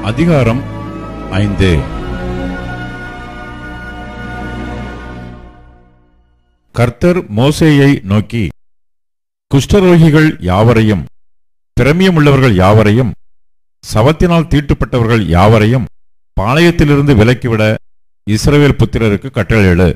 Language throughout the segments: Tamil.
அதிகாரம் ஐந்து கர்த்தர் மோசேயை நோக்கி குஷ்டரோகிகள் யாவரையும் பிரமியமுள்ளவர்கள் யாவரையும் சவத்தினால் தீட்டுப்பட்டவர்கள் யாவரையும் பாளையத்திலிருந்து விலக்கிவிட இஸ்ரவேல் புத்திரருக்கு கட்டளையிடு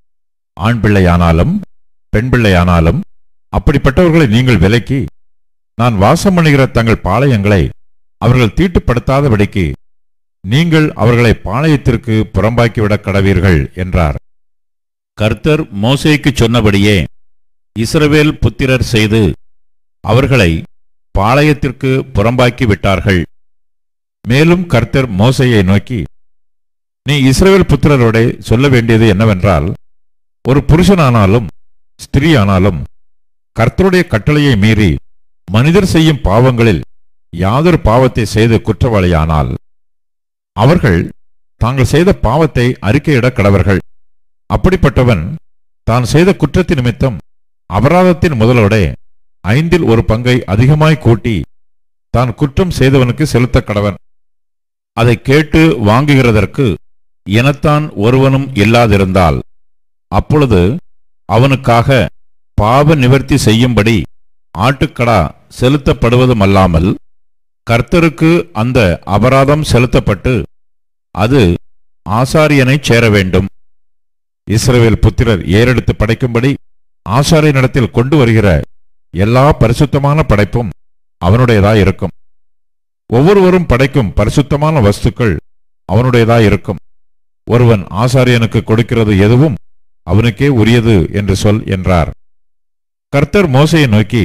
ஆண் பிள்ளையானாலும் பெண் பிள்ளையானாலும் அப்படிப்பட்டவர்களை நீங்கள் விலக்கி நான் வாசம் பண்ணுகிற தங்கள் பாளையங்களை அவர்கள் தீட்டுப்படுத்தாதபடிக்கு நீங்கள் அவர்களை பாளையத்திற்கு புறம்பாக்கிவிடக் கடவீர்கள் என்றார் கர்த்தர் மோசேக்கு சொன்னபடியே இஸ்ரவேல் புத்திரர் செய்து அவர்களை பாளையத்திற்கு புறம்பாக்கி விட்டார்கள் மேலும் கர்த்தர் மோசேயை நோக்கி நீ இஸ்ரவேல் புத்திரரோட சொல்ல வேண்டியது என்னவென்றால் ஒரு புருஷனானாலும் ஸ்திரீயானாலும் கர்த்தருடைய கட்டளையை மீறி மனிதர் செய்யும் பாவங்களில் யாதொரு பாவத்தை செய்து குற்றவாளியானால் அவர்கள் தாங்கள் செய்த பாவத்தை அறிக்கையிட கடவர்கள் அப்படிப்பட்டவன் தான் செய்த குற்றத்தின் நிமித்தம் அபராதத்தின் முதலோட ஐந்தில் ஒரு பங்கை அதிகமாய் கூட்டி தான் குற்றம் செய்தவனுக்கு செலுத்த கடவன் அதை கேட்டு வாங்குகிறதற்கு எனத்தான் ஒருவனும் இல்லாதிருந்தால் அப்பொழுது அவனுக்காக பாவ நிவர்த்தி செய்யும்படி ஆட்டுக்கடா செலுத்தப்படுவதுமல்லாமல் கர்த்தருக்கு அந்த அபராதம் செலுத்தப்பட்டு அது ஆசாரியனைச் சேர வேண்டும் இஸ்ரவேல் புத்திரர் ஏறெடுத்து படைக்கும்படி ஆசாரியனிடத்தில் கொண்டு வருகிற எல்லா பரிசுத்தமான படைப்பும் அவனுடையதாய் இருக்கும் ஒவ்வொருவரும் படைக்கும் பரிசுத்தமான வஸ்துக்கள் அவனுடையதாய் இருக்கும் ஒருவன் ஆசாரியனுக்கு கொடுக்கிறது எதுவும் அவனுக்கே உரியது என்று சொல் என்றார் கர்த்தர் மோசையை நோக்கி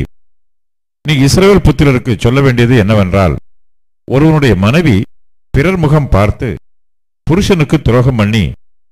நீ இஸ்ரவேல் புத்திரருக்கு சொல்ல வேண்டியது என்னவென்றால் ஒருவனுடைய மனைவி பிறர் முகம் பார்த்து புருஷனுக்கு துரோகம் பண்ணி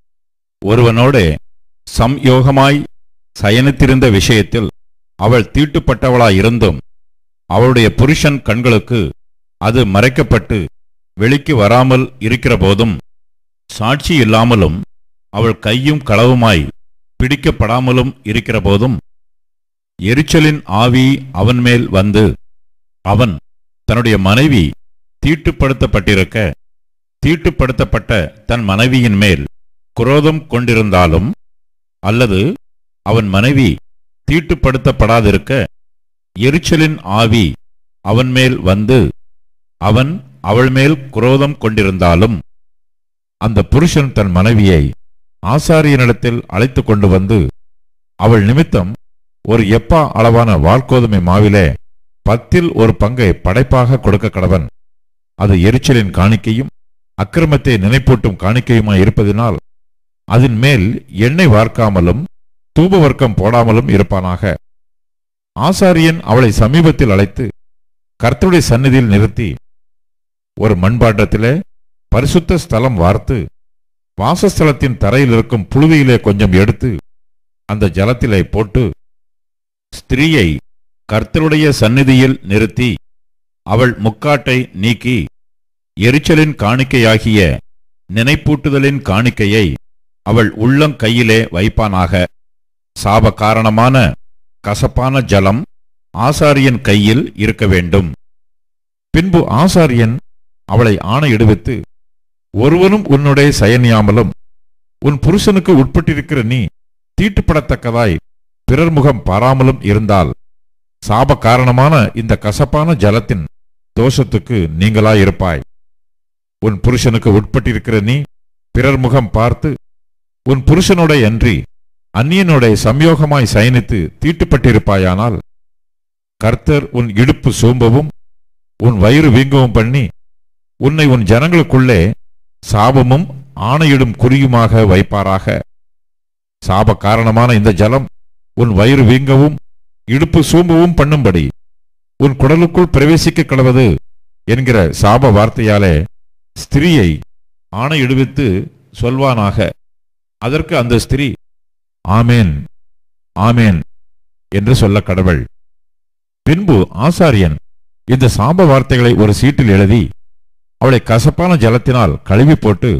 ஒருவனோடே சம்யோகமாய் சயனித்திருந்த விஷயத்தில் அவள் தீட்டுப்பட்டவளாயிருந்தும் அவளுடைய புருஷன் கண்களுக்கு அது மறைக்கப்பட்டு வெளிக்கு வராமல் இருக்கிற போதும் சாட்சி இல்லாமலும் அவள் கையும் களவுமாய் பிடிக்கப்படாமலும் இருக்கிற போதும் எரிச்சலின் ஆவி அவன் மேல் வந்து அவன் தன்னுடைய மனைவி தீட்டுப்படுத்தப்பட்டிருக்க தீட்டுப்படுத்தப்பட்ட தன் மனைவியின் மேல் குரோதம் கொண்டிருந்தாலும் அல்லது அவன் மனைவி தீட்டுப்படுத்தப்படாதிருக்க எரிச்சலின் ஆவி அவன் மேல் வந்து அவன் அவள் மேல் குரோதம் கொண்டிருந்தாலும் அந்த புருஷன் தன் மனைவியை ஆசாரியனிடத்தில் அழைத்து கொண்டு வந்து அவள் நிமித்தம் ஒரு எப்பா அளவான வால்கோதுமை மாவிலே பத்தில் ஒரு பங்கை படைப்பாக கொடுக்க கடவன் அது எரிச்சலின் காணிக்கையும் அக்கிரமத்தை நினைப்பூட்டும் காணிக்கையுமாய் இருப்பதினால் அதன் மேல் எண்ணெய் வார்க்காமலும் தூபவர்க்கம் போடாமலும் இருப்பானாக ஆசாரியன் அவளை சமீபத்தில் அழைத்து கர்த்தருடைய சந்நிதியில் நிறுத்தி ஒரு மண்பாண்டத்திலே பரிசுத்த ஸ்தலம் வார்த்து வாசஸ்தலத்தின் தரையில் இருக்கும் புழுதியிலே கொஞ்சம் எடுத்து அந்த ஜலத்திலே போட்டு ஸ்திரீயை கர்த்தருடைய சந்நிதியில் நிறுத்தி அவள் முக்காட்டை நீக்கி எரிச்சலின் காணிக்கையாகிய நினைப்பூட்டுதலின் காணிக்கையை அவள் உள்ளங்கையிலே வைப்பானாக சாப காரணமான கசப்பான ஜலம் ஆசாரியன் கையில் இருக்க வேண்டும் பின்பு ஆசாரியன் அவளை ஆணையிடுவித்து ஒருவனும் உன்னுடைய சயனியாமலும் உன் புருஷனுக்கு உட்பட்டிருக்கிற நீ தீட்டுப்படத்தக்கதாய் பிறர் முகம் பாராமலும் இருந்தால் சாப காரணமான இந்த கசப்பான ஜலத்தின் தோஷத்துக்கு நீங்களாயிருப்பாய் உன் புருஷனுக்கு உட்பட்டிருக்கிற நீ பிறர் முகம் பார்த்து உன் புருஷனோட அன்றி அந்நியனோட சம்யோகமாய் சயனித்து தீட்டுப்பட்டிருப்பாயானால் கர்த்தர் உன் இடுப்பு சோம்பவும் உன் வயிறு வீங்கவும் பண்ணி உன்னை உன் ஜனங்களுக்குள்ளே சாபமும் ஆணையிடும் குறியுமாக வைப்பாராக சாப காரணமான இந்த ஜலம் உன் வயிறு வீங்கவும் இடுப்பு சூம்பவும் பண்ணும்படி உன் குடலுக்குள் பிரவேசிக்க கடவது என்கிற சாப வார்த்தையாலே ஸ்திரீயை ஆணையிடுவித்து சொல்வானாக அதற்கு அந்த ஸ்திரீ ஆமேன் ஆமேன் என்று சொல்ல கடவுள் பின்பு ஆசாரியன் இந்த சாப வார்த்தைகளை ஒரு சீட்டில் எழுதி அவளை கசப்பான ஜலத்தினால் கழுவி போட்டு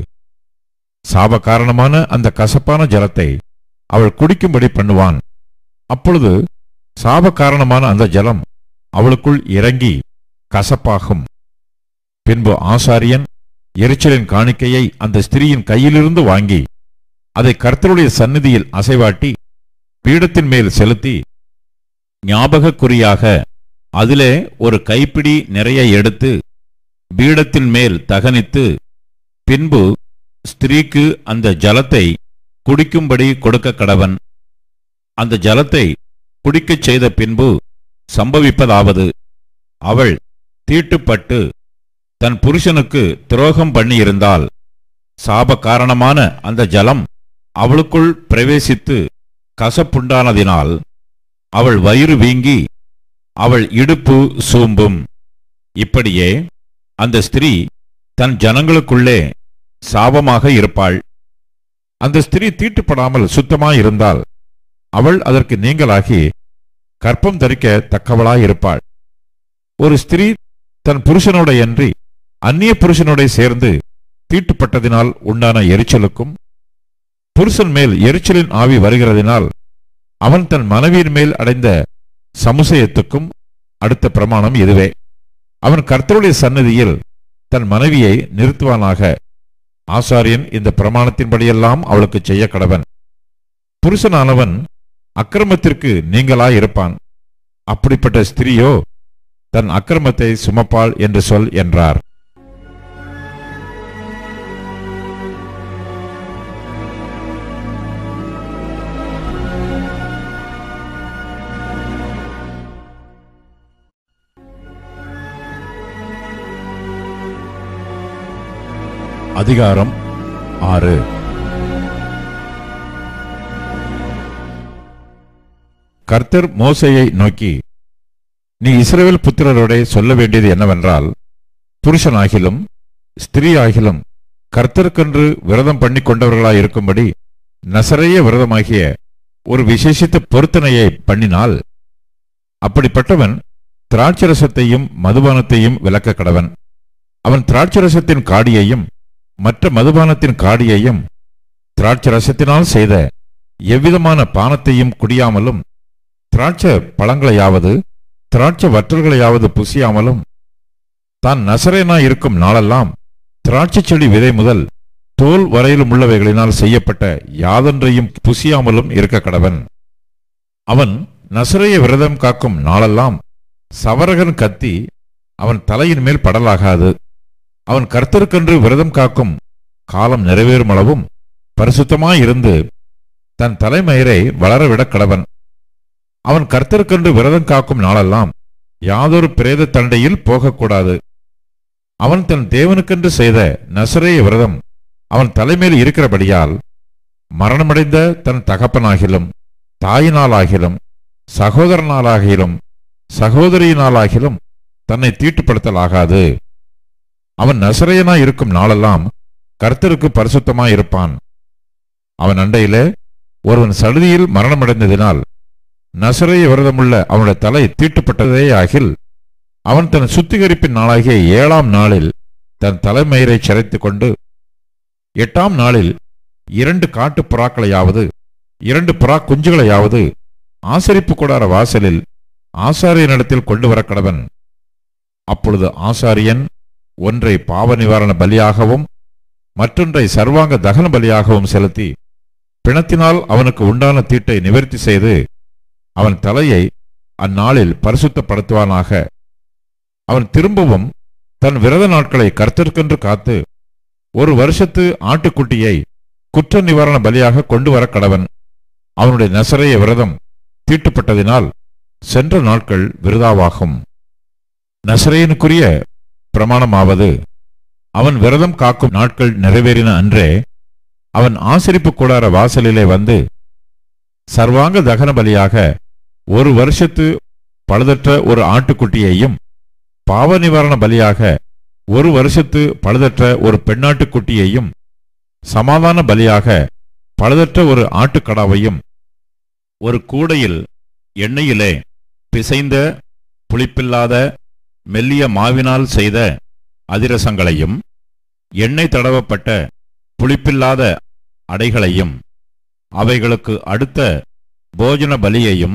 சாப காரணமான அந்த கசப்பான ஜலத்தை அவள் குடிக்கும்படி பண்ணுவான் அப்பொழுது சாப காரணமான அந்த ஜலம் அவளுக்குள் இறங்கி கசப்பாகும் பின்பு ஆசாரியன் எரிச்சலின் காணிக்கையை அந்த ஸ்திரீயின் கையிலிருந்து வாங்கி அதை கர்த்தருடைய சந்நிதியில் அசைவாட்டி பீடத்தின் மேல் செலுத்தி ஞாபகக் குறியாக அதிலே ஒரு கைப்பிடி நிறைய எடுத்து பீடத்தின் மேல் தகனித்து பின்பு ஸ்திரீக்கு அந்த ஜலத்தை குடிக்கும்படி கொடுக்க கடவன் அந்த ஜலத்தை குடிக்கச் செய்த பின்பு சம்பவிப்பதாவது அவள் தீட்டுப்பட்டு தன் புருஷனுக்கு துரோகம் பண்ணியிருந்தால் சாப காரணமான அந்த ஜலம் அவளுக்குள் பிரவேசித்து கசப்புண்டானதினால் அவள் வயிறு வீங்கி அவள் இடுப்பு சூம்பும் இப்படியே அந்த ஸ்திரீ தன் ஜனங்களுக்குள்ளே சாபமாக இருப்பாள் அந்த ஸ்திரீ தீட்டுப்படாமல் சுத்தமாயிருந்தால் அவள் அதற்கு நீங்களாகி கற்பம் தரிக்க தக்கவளாயிருப்பாள் ஒரு ஸ்திரீ தன் புருஷனோடையன்றி அந்நிய புருஷனோட சேர்ந்து தீட்டுப்பட்டதினால் உண்டான எரிச்சலுக்கும் புருஷன் மேல் எரிச்சலின் ஆவி வருகிறதினால் அவன் தன் மனைவியின் மேல் அடைந்த சமுசயத்துக்கும் அடுத்த பிரமாணம் இதுவே அவன் கர்த்தருடைய சன்னதியில் தன் மனைவியை நிறுத்துவானாக ஆசாரியன் இந்த பிரமாணத்தின்படியெல்லாம் அவளுக்கு செய்ய கடவன் புருஷனானவன் அக்கிரமத்திற்கு நீங்களாயிருப்பான் அப்படிப்பட்ட ஸ்திரீயோ தன் அக்கிரமத்தை சுமப்பாள் என்று சொல் என்றார் அதிகாரம் ஆறு கர்த்தர் மோசேயை நோக்கி நீ இஸ்ரவேல் புத்திரரோடே சொல்ல வேண்டியது என்னவென்றால் புருஷனாகிலும் ஸ்திரீ ஆகிலும் கர்த்தருக்கென்று விரதம் பண்ணி கொண்டவர்களாயிருக்கும்படி நசரேய விரதமாகிய ஒரு விசேஷித்த பொருத்தனையை பண்ணினால் அப்படிப்பட்டவன் திராட்சரசத்தையும் மதுபானத்தையும் விலக்க கடவன் அவன் திராட்சரசத்தின் காடியையும் மற்ற மதுபானத்தின் காடியையும் திராட்சரசத்தினால் செய்த எவ்விதமான பானத்தையும் குடியாமலும் திராட்ச பழங்களையாவது திராட்ச வற்றல்களையாவது புசியாமலும் தான் நசரேனா இருக்கும் நாளெல்லாம் திராட்சை செடி விதை முதல் தோல் வரையிலும் உள்ளவைகளினால் செய்யப்பட்ட யாதொன்றையும் புசியாமலும் இருக்க கடவன் அவன் நசரைய விரதம் காக்கும் நாளெல்லாம் சவரகன் கத்தி அவன் தலையின் மேல் படலாகாது அவன் கர்த்தருக்கென்று விரதம் காக்கும் காலம் நிறைவேறும் அளவும் பரிசுத்தமாயிருந்து தன் தலைமயிரை வளரவிடக் கடவன் அவன் கர்த்தருக்கென்று விரதம் காக்கும் நாளெல்லாம் யாதொரு பிரேத தண்டையில் போகக்கூடாது அவன் தன் தேவனுக்கென்று செய்த நசரேய விரதம் அவன் தலைமையில் இருக்கிறபடியால் மரணமடைந்த தன் தகப்பனாகிலும் தாயினாலாகிலும் சகோதரனாலாகிலும் சகோதரியினாலாகிலும் தன்னை தீட்டுப்படுத்தலாகாது அவன் நசரையனாய் இருக்கும் நாளெல்லாம் கர்த்தருக்கு பரிசுத்தமாயிருப்பான் அவன் அண்டையிலே ஒருவன் சடுதியில் மரணமடைந்ததினால் நசரைய விரதமுள்ள அவனுடைய தலை தீட்டுப்பட்டதே ஆகில் அவன் தன் சுத்திகரிப்பின் நாளாகிய ஏழாம் நாளில் தன் தலைமயிரை சிரைத்துக் கொண்டு எட்டாம் நாளில் இரண்டு காட்டு புறாக்களையாவது இரண்டு புறா குஞ்சுகளையாவது ஆசரிப்பு கூடார வாசலில் ஆசாரியனிடத்தில் கொண்டு வர கடவன் அப்பொழுது ஆசாரியன் ஒன்றை பாவ நிவாரண பலியாகவும் மற்றொன்றை சர்வாங்க தகன பலியாகவும் செலுத்தி பிணத்தினால் அவனுக்கு உண்டான தீட்டை நிவர்த்தி செய்து அவன் தலையை அந்நாளில் பரிசுத்தப்படுத்துவானாக அவன் திரும்பவும் தன் விரத நாட்களை கர்த்தருக்கென்று காத்து ஒரு வருஷத்து ஆட்டுக்குட்டியை குற்ற நிவாரண பலியாக கொண்டு வர கடவன் அவனுடைய நசரைய விரதம் தீட்டுப்பட்டதினால் சென்ற நாட்கள் விருதாவாகும் நசரேயனுக்குரிய பிரமாணமாவது அவன் விரதம் காக்கும் நாட்கள் நிறைவேறின அன்றே அவன் ஆசரிப்பு கூடார வாசலிலே வந்து சர்வாங்க தகன பலியாக ஒரு வருஷத்து பழுதற்ற ஒரு ஆட்டுக்குட்டியையும் பாவ நிவாரண பலியாக ஒரு வருஷத்து பழுதற்ற ஒரு பெண்ணாட்டுக்குட்டியையும் சமாதான பலியாக பழுதற்ற ஒரு ஆட்டுக்கடாவையும் ஒரு கூடையில் எண்ணெயிலே பிசைந்த புளிப்பில்லாத மெல்லிய மாவினால் செய்த அதிரசங்களையும் எண்ணெய் தடவப்பட்ட புளிப்பில்லாத அடைகளையும் அவைகளுக்கு அடுத்த போஜன பலியையும்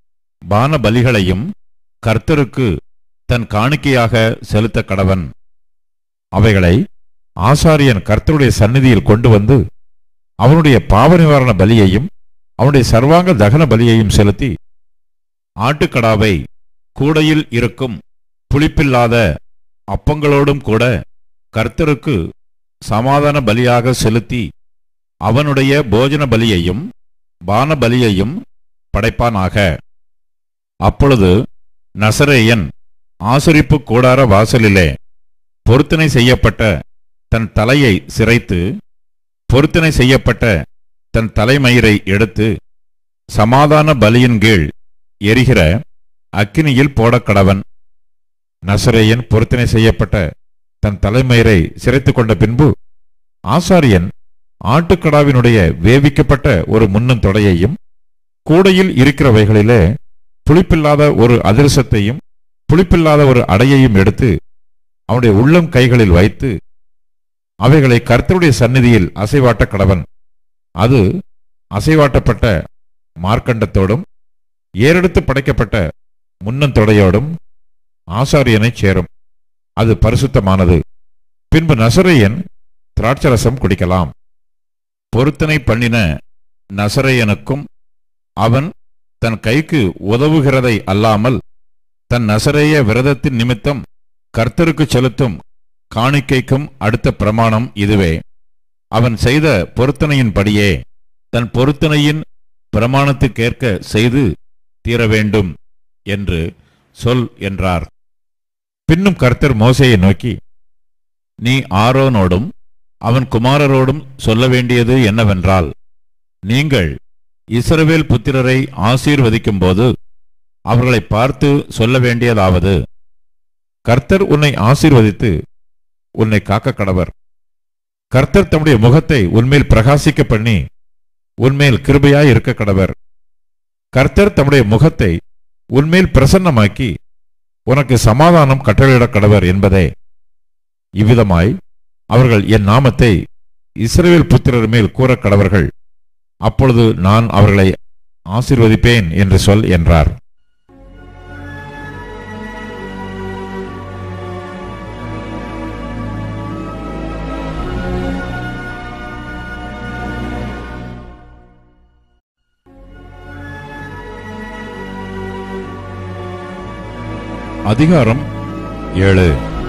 பான பலிகளையும் கர்த்தருக்கு தன் காணிக்கையாக செலுத்த கடவன் அவைகளை ஆசாரியன் கர்த்தருடைய சந்நிதியில் கொண்டு வந்து அவனுடைய பாவ நிவாரண பலியையும் அவனுடைய சர்வாங்க தகன பலியையும் செலுத்தி ஆட்டுக்கடாவை கூடையில் இருக்கும் புளிப்பில்லாத அப்பங்களோடும் கூட கர்த்தருக்கு சமாதான பலியாக செலுத்தி அவனுடைய போஜன பலியையும் பான பலியையும் படைப்பானாக அப்பொழுது நசரேயன் ஆசரிப்பு கூடார வாசலிலே பொருத்தனை செய்யப்பட்ட தன் தலையை சிரைத்து பொருத்தனை செய்யப்பட்ட தன் தலைமயிரை எடுத்து சமாதான பலியின் கீழ் எரிகிற அக்கினியில் போடக்கடவன் நசரேயன் பொருத்தனை செய்யப்பட்ட தன் தலைமயிரை சிரைத்துக் கொண்ட பின்பு ஆசாரியன் ஆட்டுக்கடாவினுடைய வேவிக்கப்பட்ட ஒரு முன்னும் தொடையையும் கூடையில் இருக்கிறவைகளிலே புளிப்பில்லாத ஒரு அதிரசத்தையும் புளிப்பில்லாத ஒரு அடையையும் எடுத்து அவனுடைய உள்ளம் கைகளில் வைத்து அவைகளை கர்த்தருடைய சந்நிதியில் அசைவாட்ட கடவன் அது அசைவாட்டப்பட்ட மார்க்கண்டத்தோடும் ஏறெடுத்து படைக்கப்பட்ட முன்னந்தொடையோடும் ஆசாரியனைச் சேரும் அது பரிசுத்தமானது பின்பு நசரேயன் திராட்சரசம் குடிக்கலாம் பொருத்தனை பண்ணின நசரேயனுக்கும் அவன் தன் கைக்கு உதவுகிறதை அல்லாமல் தன் நசரேய விரதத்தின் நிமித்தம் கர்த்தருக்கு செலுத்தும் காணிக்கைக்கும் அடுத்த பிரமாணம் இதுவே அவன் செய்த பொருத்தனையின்படியே தன் பொருத்தனையின் பிரமாணத்துக்கேற்க செய்து தீர வேண்டும் என்று சொல் என்றார் பின்னும் கர்த்தர் மோசேயை நோக்கி நீ ஆரோனோடும் அவன் குமாரரோடும் சொல்ல வேண்டியது என்னவென்றால் நீங்கள் இஸ்ரவேல் புத்திரரை ஆசீர்வதிக்கும்போது அவர்களை பார்த்து சொல்ல வேண்டியதாவது கர்த்தர் உன்னை ஆசீர்வதித்து உன்னை காக்க கடவர் கர்த்தர் தம்முடைய முகத்தை உன்மேல் பிரகாசிக்க பண்ணி உன்மேல் கிருபையாய் இருக்க கடவர் கர்த்தர் தம்முடைய முகத்தை உன்மேல் பிரசன்னமாக்கி உனக்கு சமாதானம் கட்டளையிட கடவர் என்பதே இவ்விதமாய் அவர்கள் என் நாமத்தை இஸ்ரவேல் புத்திரர் மேல் கூற கடவர்கள் அப்பொழுது நான் அவர்களை ஆசீர்வதிப்பேன் என்று சொல் என்றார் அதிகாரம் ஏழு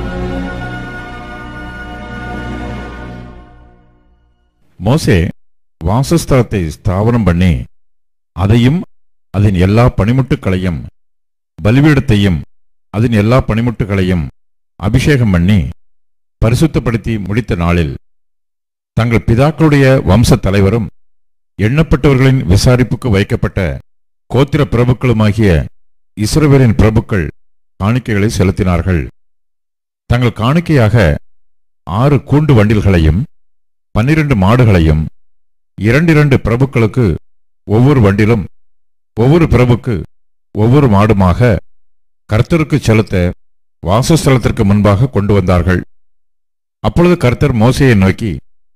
மோசே வாசஸ்தலத்தை ஸ்தாபனம் பண்ணி அதையும் அதன் எல்லா பணிமுட்டுகளையும் பலிபீடத்தையும் அதன் எல்லா பணிமுட்டுகளையும் அபிஷேகம் பண்ணி பரிசுத்தப்படுத்தி முடித்த நாளில் தங்கள் பிதாக்களுடைய வம்ச தலைவரும் எண்ணப்பட்டவர்களின் விசாரிப்புக்கு வைக்கப்பட்ட கோத்திர பிரபுக்களுமாகிய இஸ்ரவேலின் பிரபுக்கள் காணிக்கைகளை செலுத்தினார்கள் தங்கள் காணிக்கையாக ஆறு கூண்டு வண்டில்களையும் பன்னிரண்டு மாடுகளையும் இரண்டிரண்டு பிரபுக்களுக்கு ஒவ்வொரு வண்டிலும் ஒவ்வொரு பிரபுக்கு ஒவ்வொரு மாடுமாக கர்த்தருக்கு செலுத்த வாசஸ்தலத்திற்கு முன்பாக கொண்டு வந்தார்கள் அப்பொழுது கர்த்தர் மோசையை நோக்கி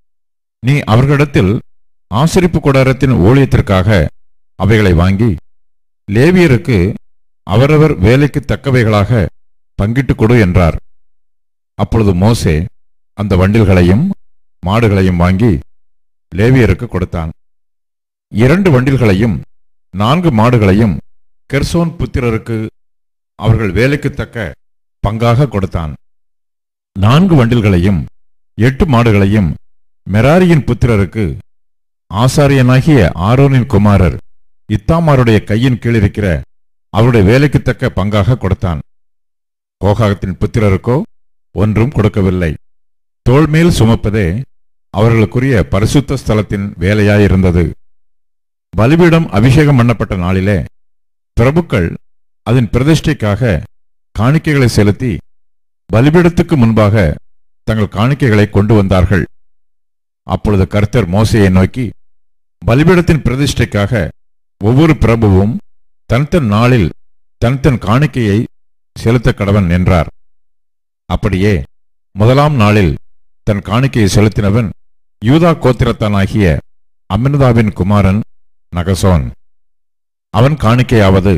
நீ அவர்களிடத்தில் ஆசிரிப்பு கூடாரத்தின் ஊழியத்திற்காக அவைகளை வாங்கி லேவியருக்கு அவரவர் வேலைக்கு தக்கவைகளாக பங்கிட்டுக் கொடு என்றார் அப்பொழுது மோசே அந்த வண்டில்களையும் மாடுகளையும் வாங்கி லேவியருக்கு கொடுத்தான் இரண்டு வண்டில்களையும் நான்கு மாடுகளையும் கெர்சோன் புத்திரருக்கு அவர்கள் வேலைக்கு தக்க பங்காக கொடுத்தான் நான்கு வண்டில்களையும் எட்டு மாடுகளையும் மெராரியின் புத்திரருக்கு ஆசாரியனாகிய ஆரோனின் குமாரர் இத்தாமாருடைய கையின் கீழ் இருக்கிற அவருடைய வேலைக்கு தக்க பங்காக கொடுத்தான் கோகாகத்தின் புத்திரருக்கோ ஒன்றும் கொடுக்கவில்லை தோள்மேல் சுமப்பதே அவர்களுக்குரிய பரிசுத்த ஸ்தலத்தின் வேலையாயிருந்தது பலிபீடம் அபிஷேகம் பண்ணப்பட்ட நாளிலே பிரபுக்கள் அதன் பிரதிஷ்டைக்காக காணிக்கைகளை செலுத்தி பலிபீடத்துக்கு முன்பாக தங்கள் காணிக்கைகளை கொண்டு வந்தார்கள் அப்பொழுது கர்த்தர் மோசையை நோக்கி பலிபீடத்தின் பிரதிஷ்டைக்காக ஒவ்வொரு பிரபுவும் தன் தன் நாளில் தன் தன் காணிக்கையை செலுத்த கடவன் என்றார் அப்படியே முதலாம் நாளில் தன் காணிக்கையை செலுத்தினவன் யூதா கோத்திரத்தானாகிய அமிர்தாவின் குமாரன் நகசோன் அவன் காணிக்கையாவது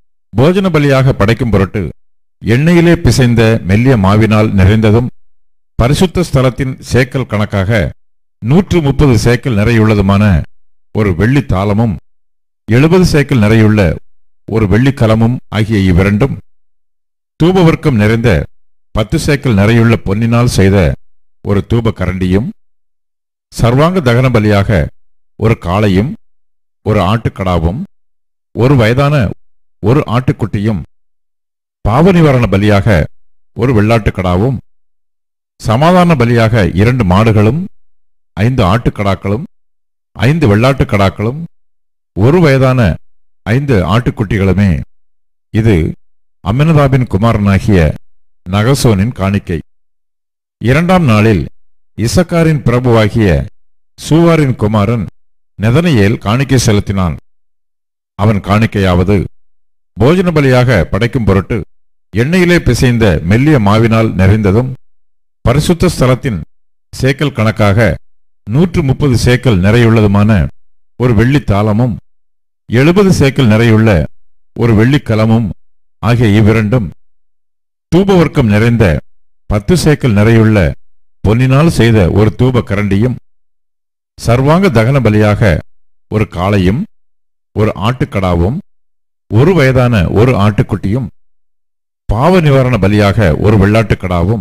போஜன பலியாக படைக்கும் பொருட்டு எண்ணெயிலே பிசைந்த மெல்லிய மாவினால் நிறைந்ததும் பரிசுத்த ஸ்தலத்தின் சேக்கல் கணக்காக நூற்று முப்பது சேக்கல் நிறையுள்ளதுமான ஒரு வெள்ளி தாளமும் எழுபது சேக்கல் நிறையுள்ள ஒரு வெள்ளிக் கலமும் ஆகிய இவ்விரண்டும் தூபவர்க்கம் நிறைந்த பத்து சேக்கல் நிறையுள்ள பொன்னினால் செய்த ஒரு தூப கரண்டியும் சர்வாங்க தகன பலியாக ஒரு காளையும் ஒரு ஆட்டுக்கடாவும் ஒரு வயதான ஒரு ஆட்டுக்குட்டியும் பாவ நிவாரண பலியாக ஒரு வெள்ளாட்டுக்கடாவும் சமாதான பலியாக இரண்டு மாடுகளும் ஐந்து ஆட்டுக்கடாக்களும் ஐந்து வெள்ளாட்டுக்கடாக்களும் ஒரு வயதான ஐந்து ஆட்டுக்குட்டிகளுமே இது அமினதாபின் குமாரனாகிய நகசோனின் காணிக்கை இரண்டாம் நாளில் இசக்காரின் பிரபுவாகிய சூவாரின் குமாரன் நெதனையேல் காணிக்கை செலுத்தினான் அவன் காணிக்கையாவது போஜன பலியாக படைக்கும் பொருட்டு எண்ணெயிலே பிசைந்த மெல்லிய மாவினால் நிறைந்ததும் பரிசுத்த ஸ்தலத்தின் சேக்கல் கணக்காக நூற்று முப்பது சேக்கல் நிறையுள்ளதுமான ஒரு வெள்ளித் தாளமும் எழுபது சேக்கல் நிறையுள்ள ஒரு வெள்ளிக் கலமும் ஆகிய இவ்விரண்டும் தூபவர்க்கம் நிறைந்த பத்து சேக்கல் நிறையுள்ள பொன்னினால் செய்த ஒரு தூப கரண்டியும் சர்வாங்க தகன பலியாக ஒரு காளையும் ஒரு ஆட்டுக்கடாவும் ஒரு வயதான ஒரு ஆட்டுக்குட்டியும் பாவ நிவாரண பலியாக ஒரு வெள்ளாட்டுக்கடாவும்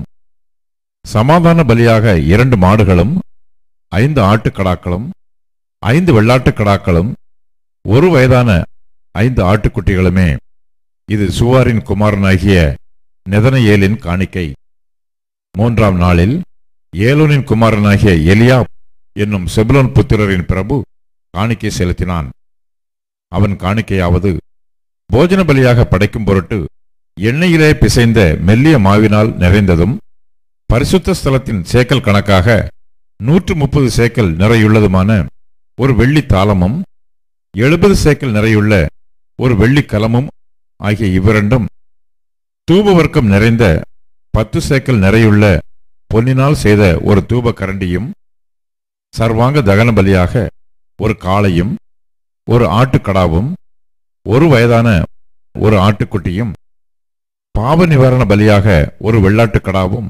சமாதான பலியாக இரண்டு மாடுகளும் ஐந்து ஆட்டுக்கடாக்களும் ஐந்து வெள்ளாட்டுக்கடாக்களும் ஒரு வயதான ஐந்து ஆட்டுக்குட்டிகளுமே இது சுவாரின் குமாரனாகிய நெதனையேலின் காணிக்கை மூன்றாம் நாளில் ஏலோனின் குமாரனாகிய எலியா என்னும் செபுலோன் புத்திரரின் பிரபு காணிக்கை செலுத்தினான் அவன் காணிக்கையாவது போஜன பலியாக படைக்கும் பொருட்டு எண்ணெயிலே பிசைந்த மெல்லிய மாவினால் நிறைந்ததும் பரிசுத்த ஸ்தலத்தின் சேக்கல் கணக்காக நூற்று முப்பது சேக்கல் நிறையுள்ளதுமான ஒரு வெள்ளித் தாளமும் எழுபது சேக்கல் நிறையுள்ள ஒரு வெள்ளிக் கலமும் ஆகிய இவ்விரண்டும் தூபவர்க்கம் நிறைந்த பத்து சேக்கல் நிறையுள்ள பொன்னினால் செய்த ஒரு தூப கரண்டியும் சர்வாங்க தகன பலியாக ஒரு காளையும் ஒரு ஆட்டுக்கடாவும் ஒரு வயதான ஒரு ஆட்டுக்குட்டியும் பாவ நிவாரண பலியாக ஒரு வெள்ளாட்டுக்கடாவும்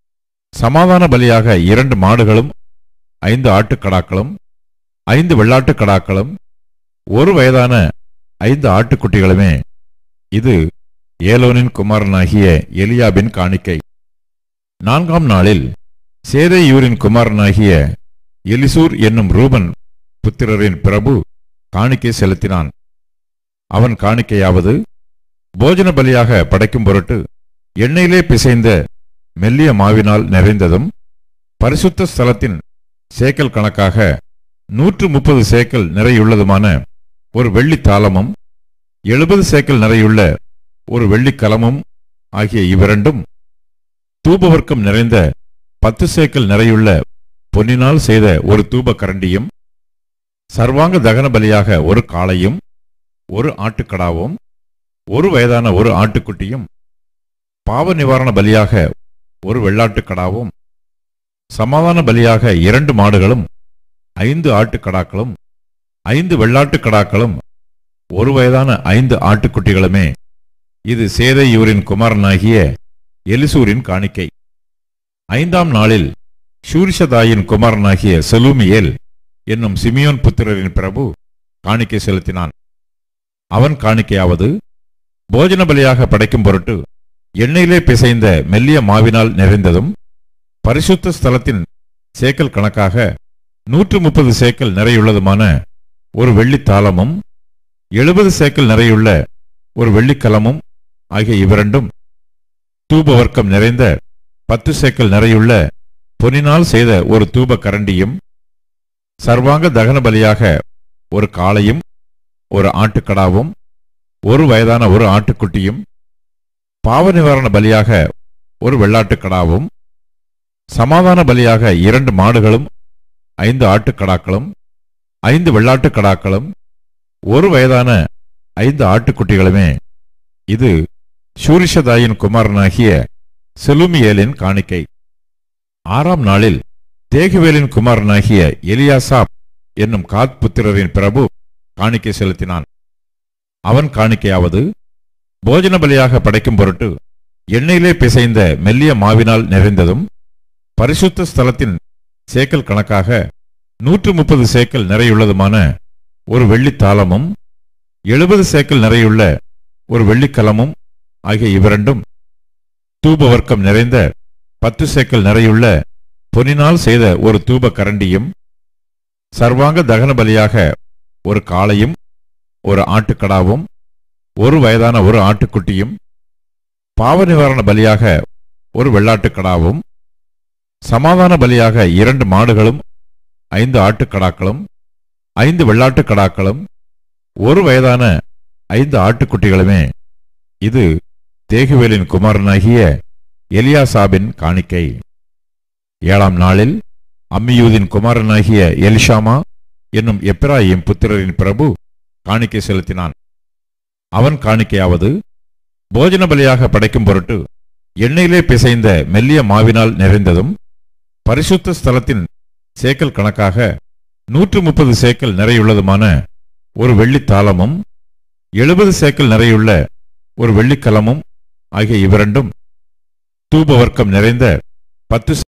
சமாதான பலியாக இரண்டு மாடுகளும் ஐந்து ஆட்டுக்கடாக்களும் ஐந்து வெள்ளாட்டுக்கடாக்களும் ஒரு வயதான ஐந்து ஆட்டுக்குட்டிகளுமே இது ஏலோனின் குமாரனாகிய எலியாபின் காணிக்கை நான்காம் நாளில் சேதேயூரின் குமாரனாகிய எலிசூர் என்னும் ரூபன் புத்திரரின் பிரபு காணிக்கை செலுத்தினான் அவன் காணிக்கையாவது போஜன பலியாக படைக்கும் பொருட்டு எண்ணெயிலே பிசைந்த மெல்லிய மாவினால் நிறைந்ததும் பரிசுத்த ஸ்தலத்தின் சேக்கல் கணக்காக நூற்று முப்பது சேக்கல் நிறையுள்ளதுமான ஒரு வெள்ளித் தாளமும் எழுபது சேக்கல் நிறையுள்ள ஒரு வெள்ளிக் கலமும் ஆகிய இவ்விரண்டும் தூபவர்க்கம் நிறைந்த பத்து சேக்கல் நிறையுள்ள பொன்னினால் செய்த ஒரு தூப கரண்டியும் சர்வாங்க தகன பலியாக ஒரு காளையும் ஒரு ஆட்டுக்கடாவும் ஒரு வயதான ஒரு ஆட்டுக்குட்டியும் பாவ நிவாரண பலியாக ஒரு வெள்ளாட்டுக்கடாவும் சமாதான பலியாக இரண்டு மாடுகளும் ஐந்து ஆட்டுக்கடாக்களும் ஐந்து வெள்ளாட்டுக்கடாக்களும் ஒரு வயதான ஐந்து ஆட்டுக்குட்டிகளுமே இது சேதையூரின் குமாரனாகிய எலிசூரின் காணிக்கை ஐந்தாம் நாளில் ஷூரிஷதாயின் குமாரனாகிய செலூமியேல் என்னும் சிமியோன் புத்திரரின் பிரபு காணிக்கை செலுத்தினான் அவன் காணிக்கையாவது போஜன பலியாக படைக்கும் பொருட்டு எண்ணெயிலே பிசைந்த மெல்லிய மாவினால் நிறைந்ததும் பரிசுத்த ஸ்தலத்தின் சேக்கல் கணக்காக நூற்று முப்பது சேக்கல் நிறையுள்ளதுமான ஒரு வெள்ளித் தாளமும் எழுபது சேக்கல் நிறையுள்ள ஒரு வெள்ளிக்கலமும் ஆகிய இவ்விரண்டும் தூபவர்க்கம் நிறைந்த பத்து சேக்கல் நிறையுள்ள பொன்னினால் செய்த ஒரு தூப கரண்டியும் சர்வாங்க தகன பலியாக ஒரு காளையும் ஒரு ஆட்டுக்கடாவும் ஒரு வயதான ஒரு ஆட்டுக்குட்டியும் பாவ நிவாரண பலியாக ஒரு வெள்ளாட்டுக்கடாவும் சமாதான பலியாக இரண்டு மாடுகளும் ஐந்து ஆட்டுக்கடாக்களும் ஐந்து வெள்ளாட்டுக்கடாக்களும் ஒரு வயதான ஐந்து ஆட்டுக்குட்டிகளுமே இது சூரிஷதாயின் குமாரனாகிய செலுமியேலின் காணிக்கை ஆறாம் நாளில் தேகுவேலின் குமாரனாகிய எலியாசாப் என்னும் காத் புத்திரரின் பிரபு காணிக்கை செலுத்தினான் அவன் காணிக்கையாவது போஜன பலியாக படைக்கும் பொருட்டு எண்ணெயிலே பிசைந்த மெல்லிய மாவினால் நிறைந்ததும் பரிசுத்த ஸ்தலத்தின் சேக்கல் கணக்காக நூற்று முப்பது சேக்கல் நிறையுள்ளதுமான ஒரு வெள்ளித் தாளமும் எழுபது சேக்கல் நிறையுள்ள ஒரு வெள்ளிக்கலமும் ஆகிய இவ்விரண்டும் தூப வர்க்கம் நிறைந்த பத்து சேக்கல் நிறையுள்ள பொன்னினால் செய்த ஒரு தூப கரண்டியும் சர்வாங்க தகன பலியாக ஒரு காளையும் ஒரு ஆட்டுக்கடாவும் ஒரு வயதான ஒரு ஆட்டுக்குட்டியும் பாவ நிவாரண பலியாக ஒரு வெள்ளாட்டுக்கடாவும் சமாதான பலியாக இரண்டு மாடுகளும் ஐந்து ஆட்டுக்கடாக்களும் ஐந்து வெள்ளாட்டுக்கடாக்களும் ஒரு வயதான ஐந்து ஆட்டுக்குட்டிகளுமே இது தேகுவேலின் குமாரனாகிய எலியாசாபின் காணிக்கை ஏழாம் நாளில் அம்மியூதின் குமாரனாகிய எலிஷாமா என்னும் எப்பிராயிம் புத்திரரின் பிரபு காணிக்கை செலுத்தினான் அவன் காணிக்கையாவது போஜன பலியாக படைக்கும் பொருட்டு எண்ணெயிலே பிசைந்த மெல்லிய மாவினால் நிறைந்ததும் பரிசுத்த ஸ்தலத்தின் சேக்கல் கணக்காக நூற்று முப்பது சேக்கல் நிறையுள்ளதுமான ஒரு வெள்ளித் தாளமும் எழுபது சேக்கல் நிறையுள்ள ஒரு வெள்ளிக்கலமும் ஆகிய இவ்விரண்டும் தூபவர்க்கம் நிறைந்த பத்து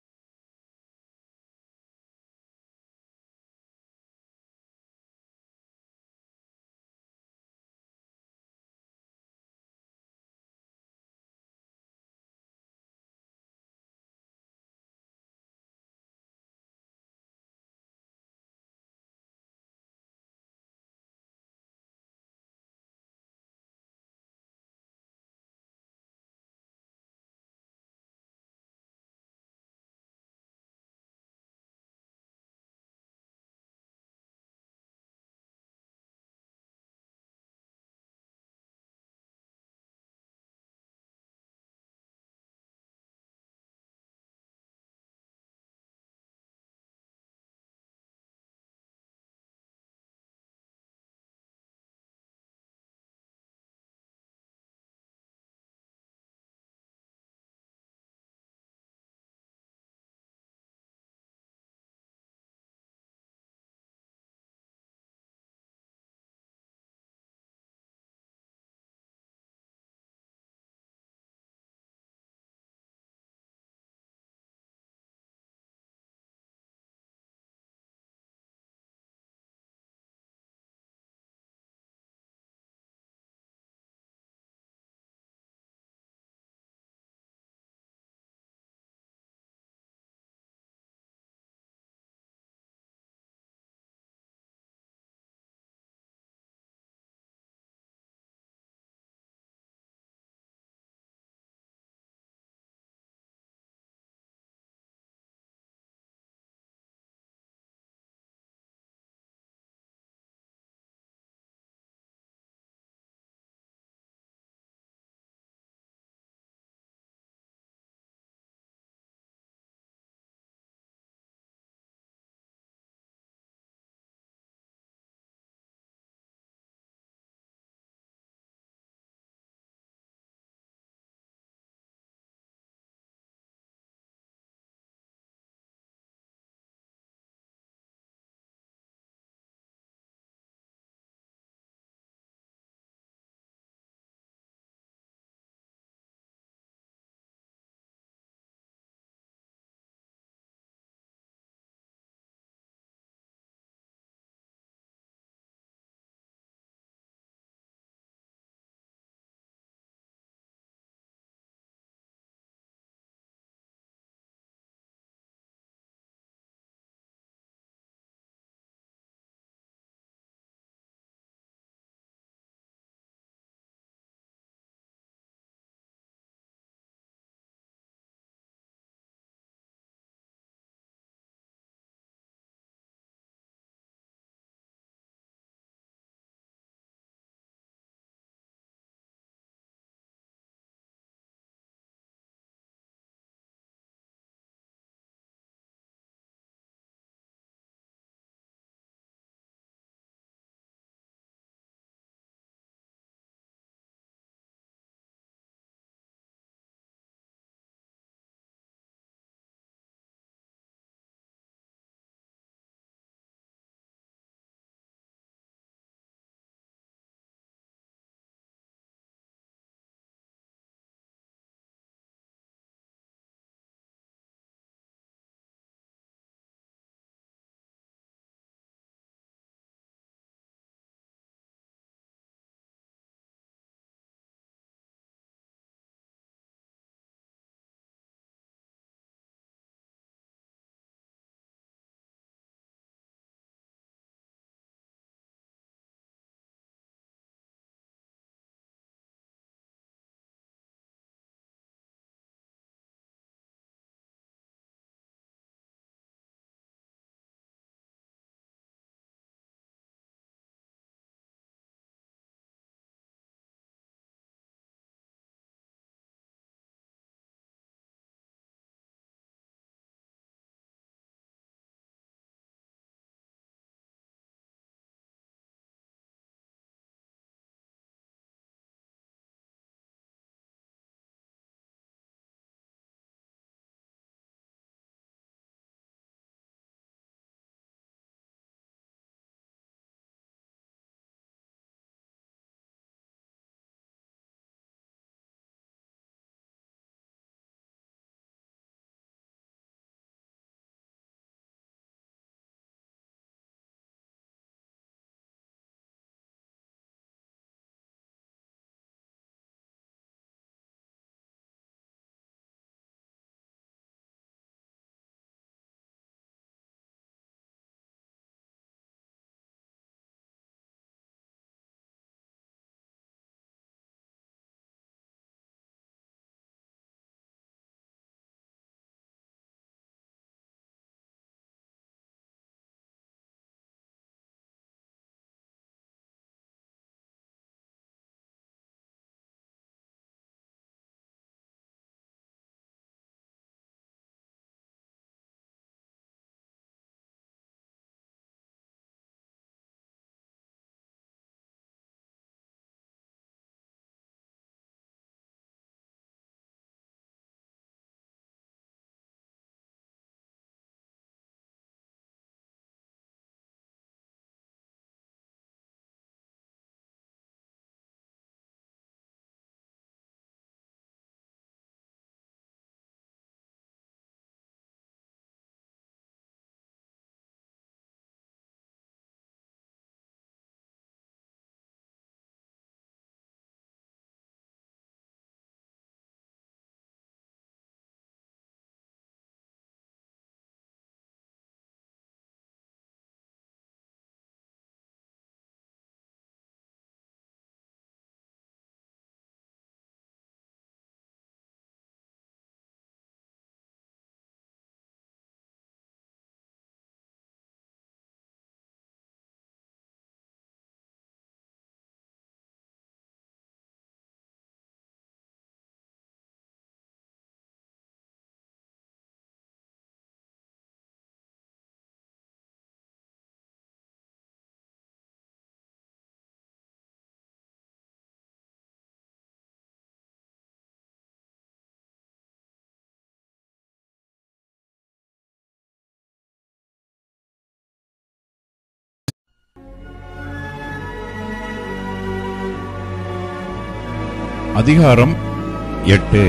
அதிகாரம் எட்டு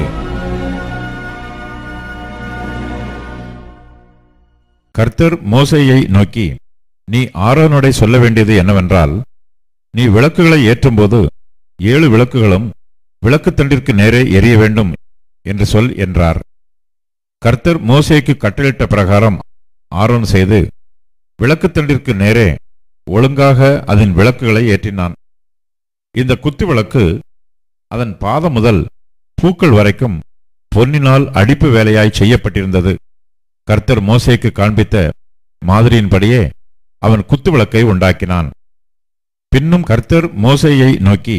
கர்த்தர் மோசேயை நோக்கி நீ ஆரோனோடை சொல்ல வேண்டியது என்னவென்றால் நீ விளக்குகளை ஏற்றும்போது ஏழு விளக்குகளும் விளக்குத்தண்டிற்கு நேரே எரிய வேண்டும் என்று சொல் என்றார் கர்த்தர் மோசேக்கு கட்டளிட்ட பிரகாரம் ஆரோன் செய்து விளக்குத்தண்டிற்கு நேரே ஒழுங்காக அதன் விளக்குகளை ஏற்றினான் இந்த குத்து விளக்கு அதன் பாதம் முதல் பூக்கள் வரைக்கும் பொன்னினால் அடிப்பு வேலையாய் செய்யப்பட்டிருந்தது கர்த்தர் மோசேக்கு காண்பித்த மாதிரியின்படியே அவன் குத்து விளக்கை உண்டாக்கினான் பின்னும் கர்த்தர் மோசேயை நோக்கி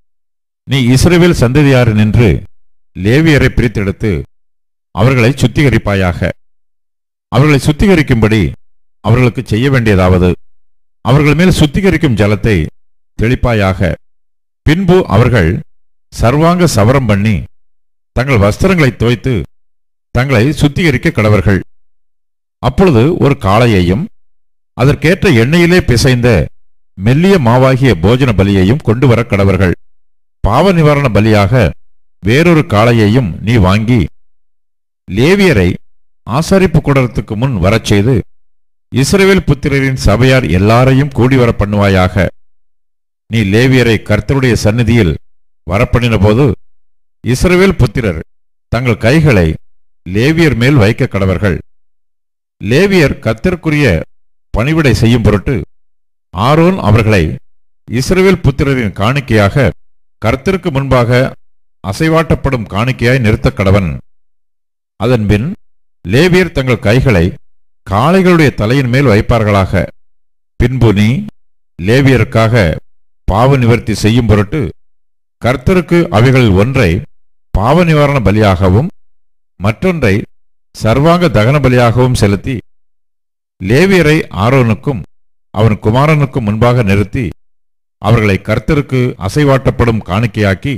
நீ இஸ்ரவேல் சந்ததியார் நின்று லேவியரை பிரித்தெடுத்து அவர்களை சுத்திகரிப்பாயாக அவர்களை சுத்திகரிக்கும்படி அவர்களுக்கு செய்ய வேண்டியதாவது அவர்கள் மேல் சுத்திகரிக்கும் ஜலத்தை தெளிப்பாயாக பின்பு அவர்கள் சர்வாங்க சவரம் பண்ணி தங்கள் வஸ்திரங்களை தோய்த்து தங்களை சுத்திகரிக்க கடவர்கள் அப்பொழுது ஒரு காளையையும் அதற்கேற்ற எண்ணெயிலே பிசைந்த மெல்லிய மாவாகிய போஜன பலியையும் கொண்டு வர கடவர்கள் பாவ நிவாரண பலியாக வேறொரு காளையையும் நீ வாங்கி லேவியரை ஆசாரிப்பு கூடத்துக்கு முன் வரச் செய்து இஸ்ரவேல் புத்திரரின் சபையார் எல்லாரையும் கூடி வர பண்ணுவாயாக நீ லேவியரை கர்த்தருடைய சந்நிதியில் வரப்பண்ணின போது இஸ்ரவேல் புத்திரர் தங்கள் கைகளை லேவியர் மேல் வைக்க கடவர்கள் லேவியர் கர்த்தருக்குரிய பணிவிடை செய்யும் பொருட்டு ஆரோன் அவர்களை இஸ்ரவேல் புத்திரரின் காணிக்கையாக கர்த்தருக்கு முன்பாக அசைவாட்டப்படும் காணிக்கையாய் நிறுத்த கடவன் அதன்பின் லேவியர் தங்கள் கைகளை காளைகளுடைய தலையின் மேல் வைப்பார்களாக பின்பு நீ லேவியருக்காக பாவ நிவர்த்தி செய்யும் பொருட்டு கர்த்தருக்கு அவைகளில் ஒன்றை பாவ நிவாரண பலியாகவும் மற்றொன்றை சர்வாங்க தகன பலியாகவும் செலுத்தி லேவியரை ஆரோனுக்கும் அவன் குமாரனுக்கும் முன்பாக நிறுத்தி அவர்களை கர்த்தருக்கு அசைவாட்டப்படும் காணிக்கையாக்கி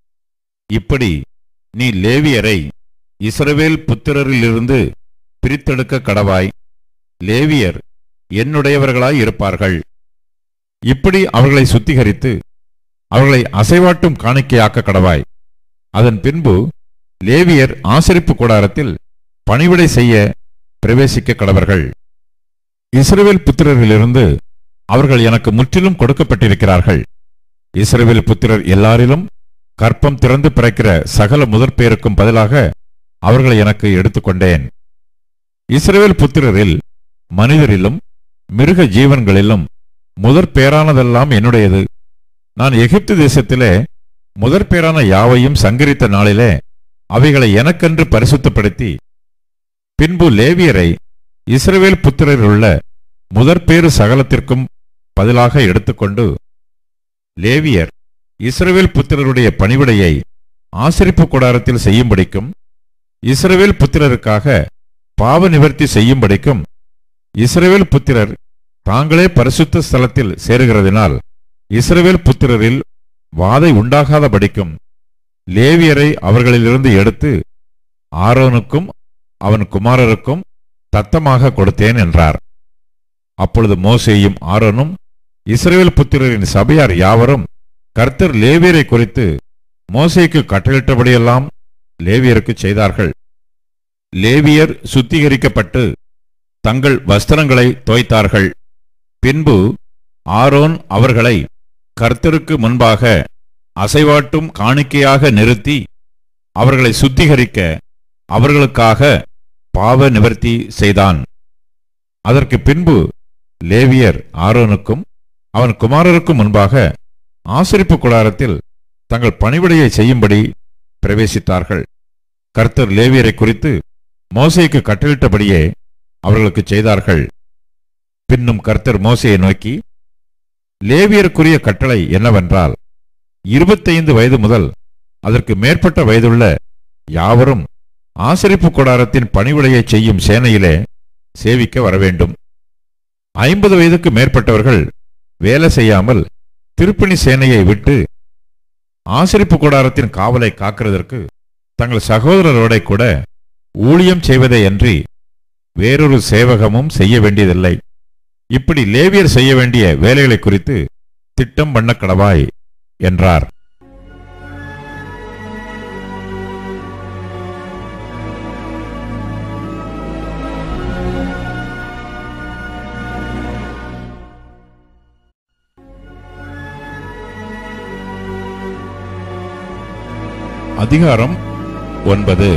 இப்படி நீ லேவியரை இஸ்ரவேல் புத்திரரிலிருந்து பிரித்தெடுக்க கடவாய் லேவியர் என்னுடையவர்களாய் இருப்பார்கள் இப்படி அவர்களை சுத்திகரித்து அவர்களை அசைவாட்டும் காணிக்கையாக்க கடவாய் அதன் பின்பு லேவியர் ஆசரிப்பு கூடாரத்தில் பணிவிடை செய்ய பிரவேசிக்க கடவர்கள் இஸ்ரவேல் புத்திரரிலிருந்து அவர்கள் எனக்கு முற்றிலும் கொடுக்கப்பட்டிருக்கிறார்கள் இஸ்ரவேல் புத்திரர் எல்லாரிலும் கற்பம் திறந்து பிறக்கிற சகல முதற்பேருக்கும் பதிலாக அவர்களை எனக்கு எடுத்துக்கொண்டேன் இஸ்ரவேல் புத்திரரில் மனிதரிலும் மிருக ஜீவன்களிலும் முதற் பேரானதெல்லாம் என்னுடையது நான் எகிப்து தேசத்திலே முதற் பேரான யாவையும் சங்கரித்த நாளிலே அவைகளை எனக்கென்று பரிசுத்தப்படுத்தி பின்பு லேவியரை இஸ்ரவேல் புத்திரரில் உள்ள முதற்பேறு சகலத்திற்கும் பதிலாக எடுத்துக்கொண்டு லேவியர் இஸ்ரவேல் புத்திரருடைய பணிவிடையை ஆசரிப்பு கூடாரத்தில் செய்யும்படிக்கும் இஸ்ரவேல் புத்திரருக்காக பாவ நிவர்த்தி செய்யும்படிக்கும் இஸ்ரவேல் புத்திரர் தாங்களே பரிசுத்த ஸ்தலத்தில் சேருகிறதினால் இஸ்ரவேல் புத்திரரில் வாதை உண்டாகாதபடிக்கும் லேவியரை அவர்களிலிருந்து எடுத்து ஆரோனுக்கும் அவன் குமாரருக்கும் தத்தமாக கொடுத்தேன் என்றார் அப்பொழுது மோசேயும் ஆரோனும் இஸ்ரவேல் புத்திரரின் சபையார் யாவரும் கர்த்தர் லேவியரை குறித்து மோசேக்கு கட்டளிட்டபடியெல்லாம் லேவியருக்கு செய்தார்கள் லேவியர் சுத்திகரிக்கப்பட்டு தங்கள் வஸ்திரங்களை தோய்த்தார்கள் பின்பு ஆரோன் அவர்களை கர்த்தருக்கு முன்பாக அசைவாட்டும் காணிக்கையாக நிறுத்தி அவர்களை சுத்திகரிக்க அவர்களுக்காக பாவ நிவர்த்தி செய்தான் அதற்கு பின்பு லேவியர் ஆரோனுக்கும் அவன் குமாரருக்கும் முன்பாக ஆசரிப்பு கூடாரத்தில் தங்கள் பணிவிடையை செய்யும்படி பிரவேசித்தார்கள் கர்த்தர் லேவியரை குறித்து மோசேக்கு கட்டளிட்டபடியே அவர்களுக்கு செய்தார்கள் பின்னும் கர்த்தர் மோசையை நோக்கி லேவியருக்குரிய கட்டளை என்னவென்றால் இருபத்தைந்து வயது முதல் அதற்கு மேற்பட்ட வயதுள்ள யாவரும் ஆசரிப்பு கூடாரத்தின் பணிவிடையை செய்யும் சேனையிலே சேவிக்க வரவேண்டும் ஐம்பது வயதுக்கு மேற்பட்டவர்கள் வேலை செய்யாமல் திருப்பணி சேனையை விட்டு ஆசரிப்பு கூடாரத்தின் காவலை காக்கிறதற்கு தங்கள் சகோதரரோட கூட ஊழியம் செய்வதே அன்றி வேறொரு சேவகமும் செய்ய வேண்டியதில்லை இப்படி லேவியர் செய்ய வேண்டிய வேலைகளை குறித்து திட்டம் பண்ண கடவாய் என்றார் அதிகாரம் ஒன்பது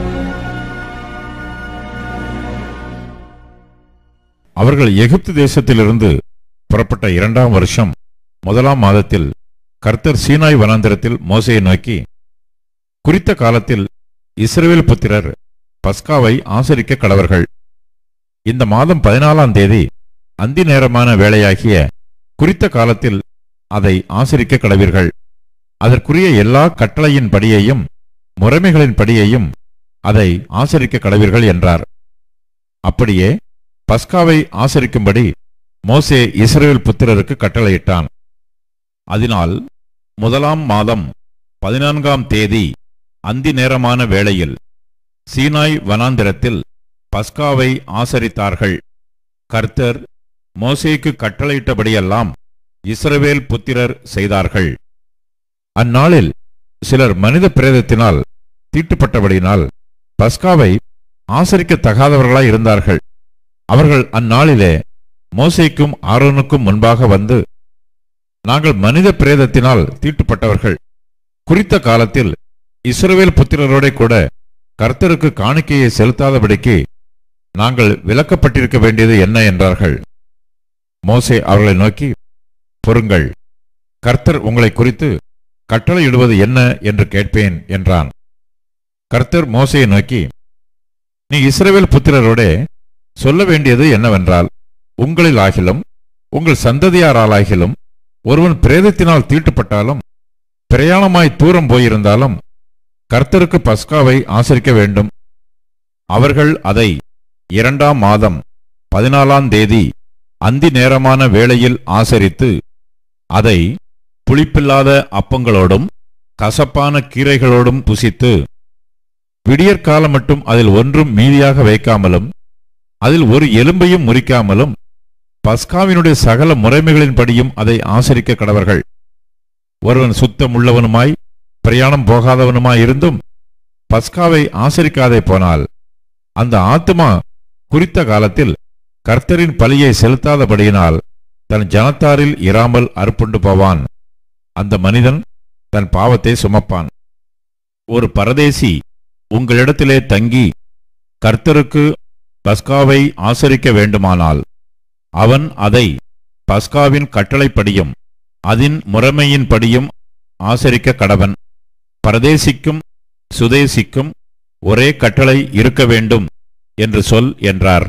அவர்கள் எகிப்து தேசத்திலிருந்து புறப்பட்ட இரண்டாம் வருஷம் முதலாம் மாதத்தில் கர்த்தர் சீனாய் வனாந்திரத்தில் மோசையை நோக்கி குறித்த காலத்தில் இஸ்ரவேல் புத்திரர் பஸ்காவை ஆசரிக்க கடவர்கள் இந்த மாதம் பதினாலாம் தேதி அந்தி நேரமான வேளையாகிய குறித்த காலத்தில் அதை ஆசரிக்க கடவீர்கள் அதற்குரிய எல்லா கட்டளையின் படியையும் முறைமைகளின் படியையும் அதை ஆசரிக்க கடவீர்கள் என்றார் அப்படியே பஸ்காவை ஆசரிக்கும்படி மோசே இஸ்ரவேல் புத்திரருக்கு கட்டளையிட்டான் அதனால் முதலாம் மாதம் பதினான்காம் தேதி அந்தி நேரமான வேளையில் சீனாய் வனாந்திரத்தில் பஸ்காவை ஆசரித்தார்கள் கர்த்தர் மோசேக்கு கட்டளையிட்டபடியெல்லாம் இஸ்ரவேல் புத்திரர் செய்தார்கள் அந்நாளில் சிலர் மனித பிரேதத்தினால் தீட்டுப்பட்டபடியினால் பஸ்காவை ஆசரிக்க தகாதவர்களாய் இருந்தார்கள் அவர்கள் அந்நாளிலே மோசேக்கும் ஆரோனுக்கும் முன்பாக வந்து நாங்கள் மனித பிரேதத்தினால் தீட்டுப்பட்டவர்கள் குறித்த காலத்தில் இஸ்ரவேல் புத்திரரோட கூட கர்த்தருக்கு காணிக்கையை செலுத்தாதபடிக்கு நாங்கள் விலக்கப்பட்டிருக்க வேண்டியது என்ன என்றார்கள் மோசே அவர்களை நோக்கி பொறுங்கள் கர்த்தர் உங்களை குறித்து கட்டளையிடுவது என்ன என்று கேட்பேன் என்றான் கர்த்தர் மோசையை நோக்கி நீ இஸ்ரவேல் புத்திரரோட சொல்ல வேண்டியது என்னவென்றால் உங்களில் ஆகிலும் உங்கள் சந்ததியாராலாகிலும் ஒருவன் பிரேதத்தினால் தீட்டுப்பட்டாலும் பிரயாணமாய் தூரம் போயிருந்தாலும் கர்த்தருக்கு பஸ்காவை ஆசரிக்க வேண்டும் அவர்கள் அதை இரண்டாம் மாதம் பதினாலாம் தேதி அந்தி நேரமான வேளையில் ஆசரித்து அதை புளிப்பில்லாத அப்பங்களோடும் கசப்பான கீரைகளோடும் புசித்து விடியற்காலம் மட்டும் அதில் ஒன்றும் மீதியாக வைக்காமலும் அதில் ஒரு எலும்பையும் முறிக்காமலும் பஸ்காவினுடைய சகல முறைமைகளின்படியும் அதை ஆசரிக்க கடவர்கள் ஒருவன் சுத்தம் உள்ளவனுமாய் பிரயாணம் போகாதவனுமாய் இருந்தும் பஸ்காவை ஆசரிக்காதே போனால் அந்த ஆத்துமா குறித்த காலத்தில் கர்த்தரின் பலியை செலுத்தாதபடியினால் தன் ஜனத்தாரில் இராமல் அறுப்புண்டு போவான் அந்த மனிதன் தன் பாவத்தை சுமப்பான் ஒரு பரதேசி உங்களிடத்திலே தங்கி கர்த்தருக்கு பஸ்காவை ஆசரிக்க வேண்டுமானால் அவன் அதை பஸ்காவின் கட்டளைப்படியும் அதின் முறைமையின்படியும் ஆசரிக்க கடவன் பரதேசிக்கும் சுதேசிக்கும் ஒரே கட்டளை இருக்க வேண்டும் என்று சொல் என்றார்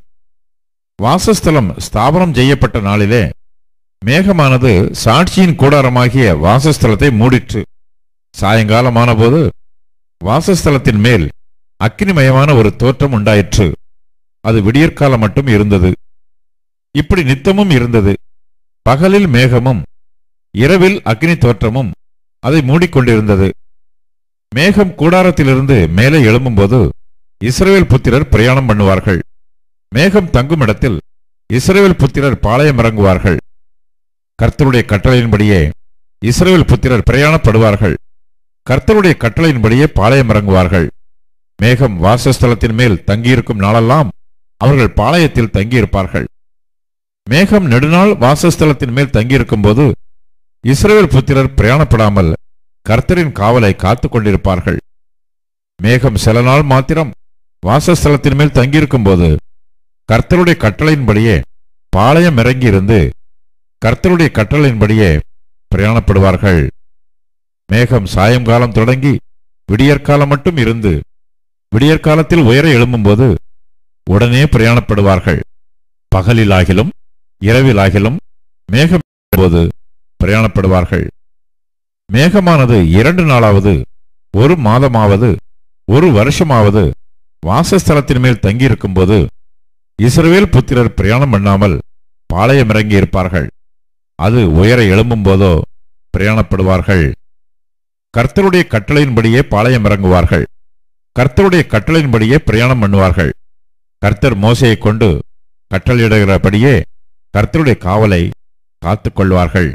வாசஸ்தலம் ஸ்தாபனம் செய்யப்பட்ட நாளிலே மேகமானது சாட்சியின் கூடாரமாகிய வாசஸ்தலத்தை மூடிற்று சாயங்காலமானபோது வாசஸ்தலத்தின் மேல் அக்கினிமயமான ஒரு தோற்றம் உண்டாயிற்று அது விடியற்காலம் மட்டும் இருந்தது இப்படி நித்தமும் இருந்தது பகலில் மேகமும் இரவில் அக்னி தோற்றமும் அதை மூடிக்கொண்டிருந்தது மேகம் கூடாரத்திலிருந்து மேலே எழும்பும்போது இஸ்ரவேல் புத்திரர் பிரயாணம் பண்ணுவார்கள் மேகம் தங்கும் இடத்தில் இஸ்ரவேல் புத்திரர் பாளையம் இறங்குவார்கள் கர்த்தருடைய கட்டளையின்படியே இஸ்ரவேல் புத்திரர் பிரயாணப்படுவார்கள் கர்த்தருடைய கட்டளையின்படியே பாளையம் இறங்குவார்கள் மேகம் வாசஸ்தலத்தின் மேல் தங்கியிருக்கும் நாளெல்லாம் அவர்கள் பாளையத்தில் தங்கியிருப்பார்கள் மேகம் நெடுநாள் வாசஸ்தலத்தின் மேல் தங்கியிருக்கும் போது இஸ்ரவேல் புத்திரர் பிரயாணப்படாமல் கர்த்தரின் காவலை காத்துக் கொண்டிருப்பார்கள் மேகம் சில நாள் மாத்திரம் வாசஸ்தலத்தின் மேல் தங்கியிருக்கும் போது கர்த்தருடைய கட்டளையின்படியே பாளையம் இறங்கியிருந்து கர்த்தருடைய கட்டளையின்படியே பிரயாணப்படுவார்கள் மேகம் சாயங்காலம் தொடங்கி விடியற்காலம் மட்டும் இருந்து விடியற்காலத்தில் உயர எழும்பும்போது உடனே பிரயாணப்படுவார்கள் பகலிலாகிலும் இரவிலாகிலும் மேகம் போது பிரயாணப்படுவார்கள் மேகமானது இரண்டு நாளாவது ஒரு மாதமாவது ஒரு வருஷமாவது வாசஸ்தலத்தின் மேல் தங்கியிருக்கும்போது இஸ்ரவேல் புத்திரர் பிரயாணம் பண்ணாமல் பாளையம் இறங்கி இருப்பார்கள் அது உயர எழும்பும் போதோ பிரயாணப்படுவார்கள் கர்த்தருடைய கட்டளையின்படியே பாளையம் இறங்குவார்கள் கர்த்தருடைய கட்டளையின்படியே பிரயாணம் பண்ணுவார்கள் கர்த்தர் மோசையை கொண்டு கட்டளையிடுகிறபடியே கர்த்தருடைய காவலை காத்துக் கொள்வார்கள்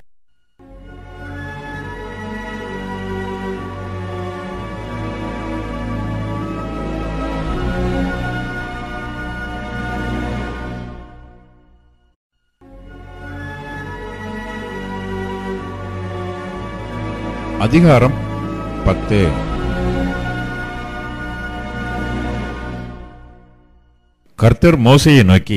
அதிகாரம் பத்து கர்த்தர் மோசையை நோக்கி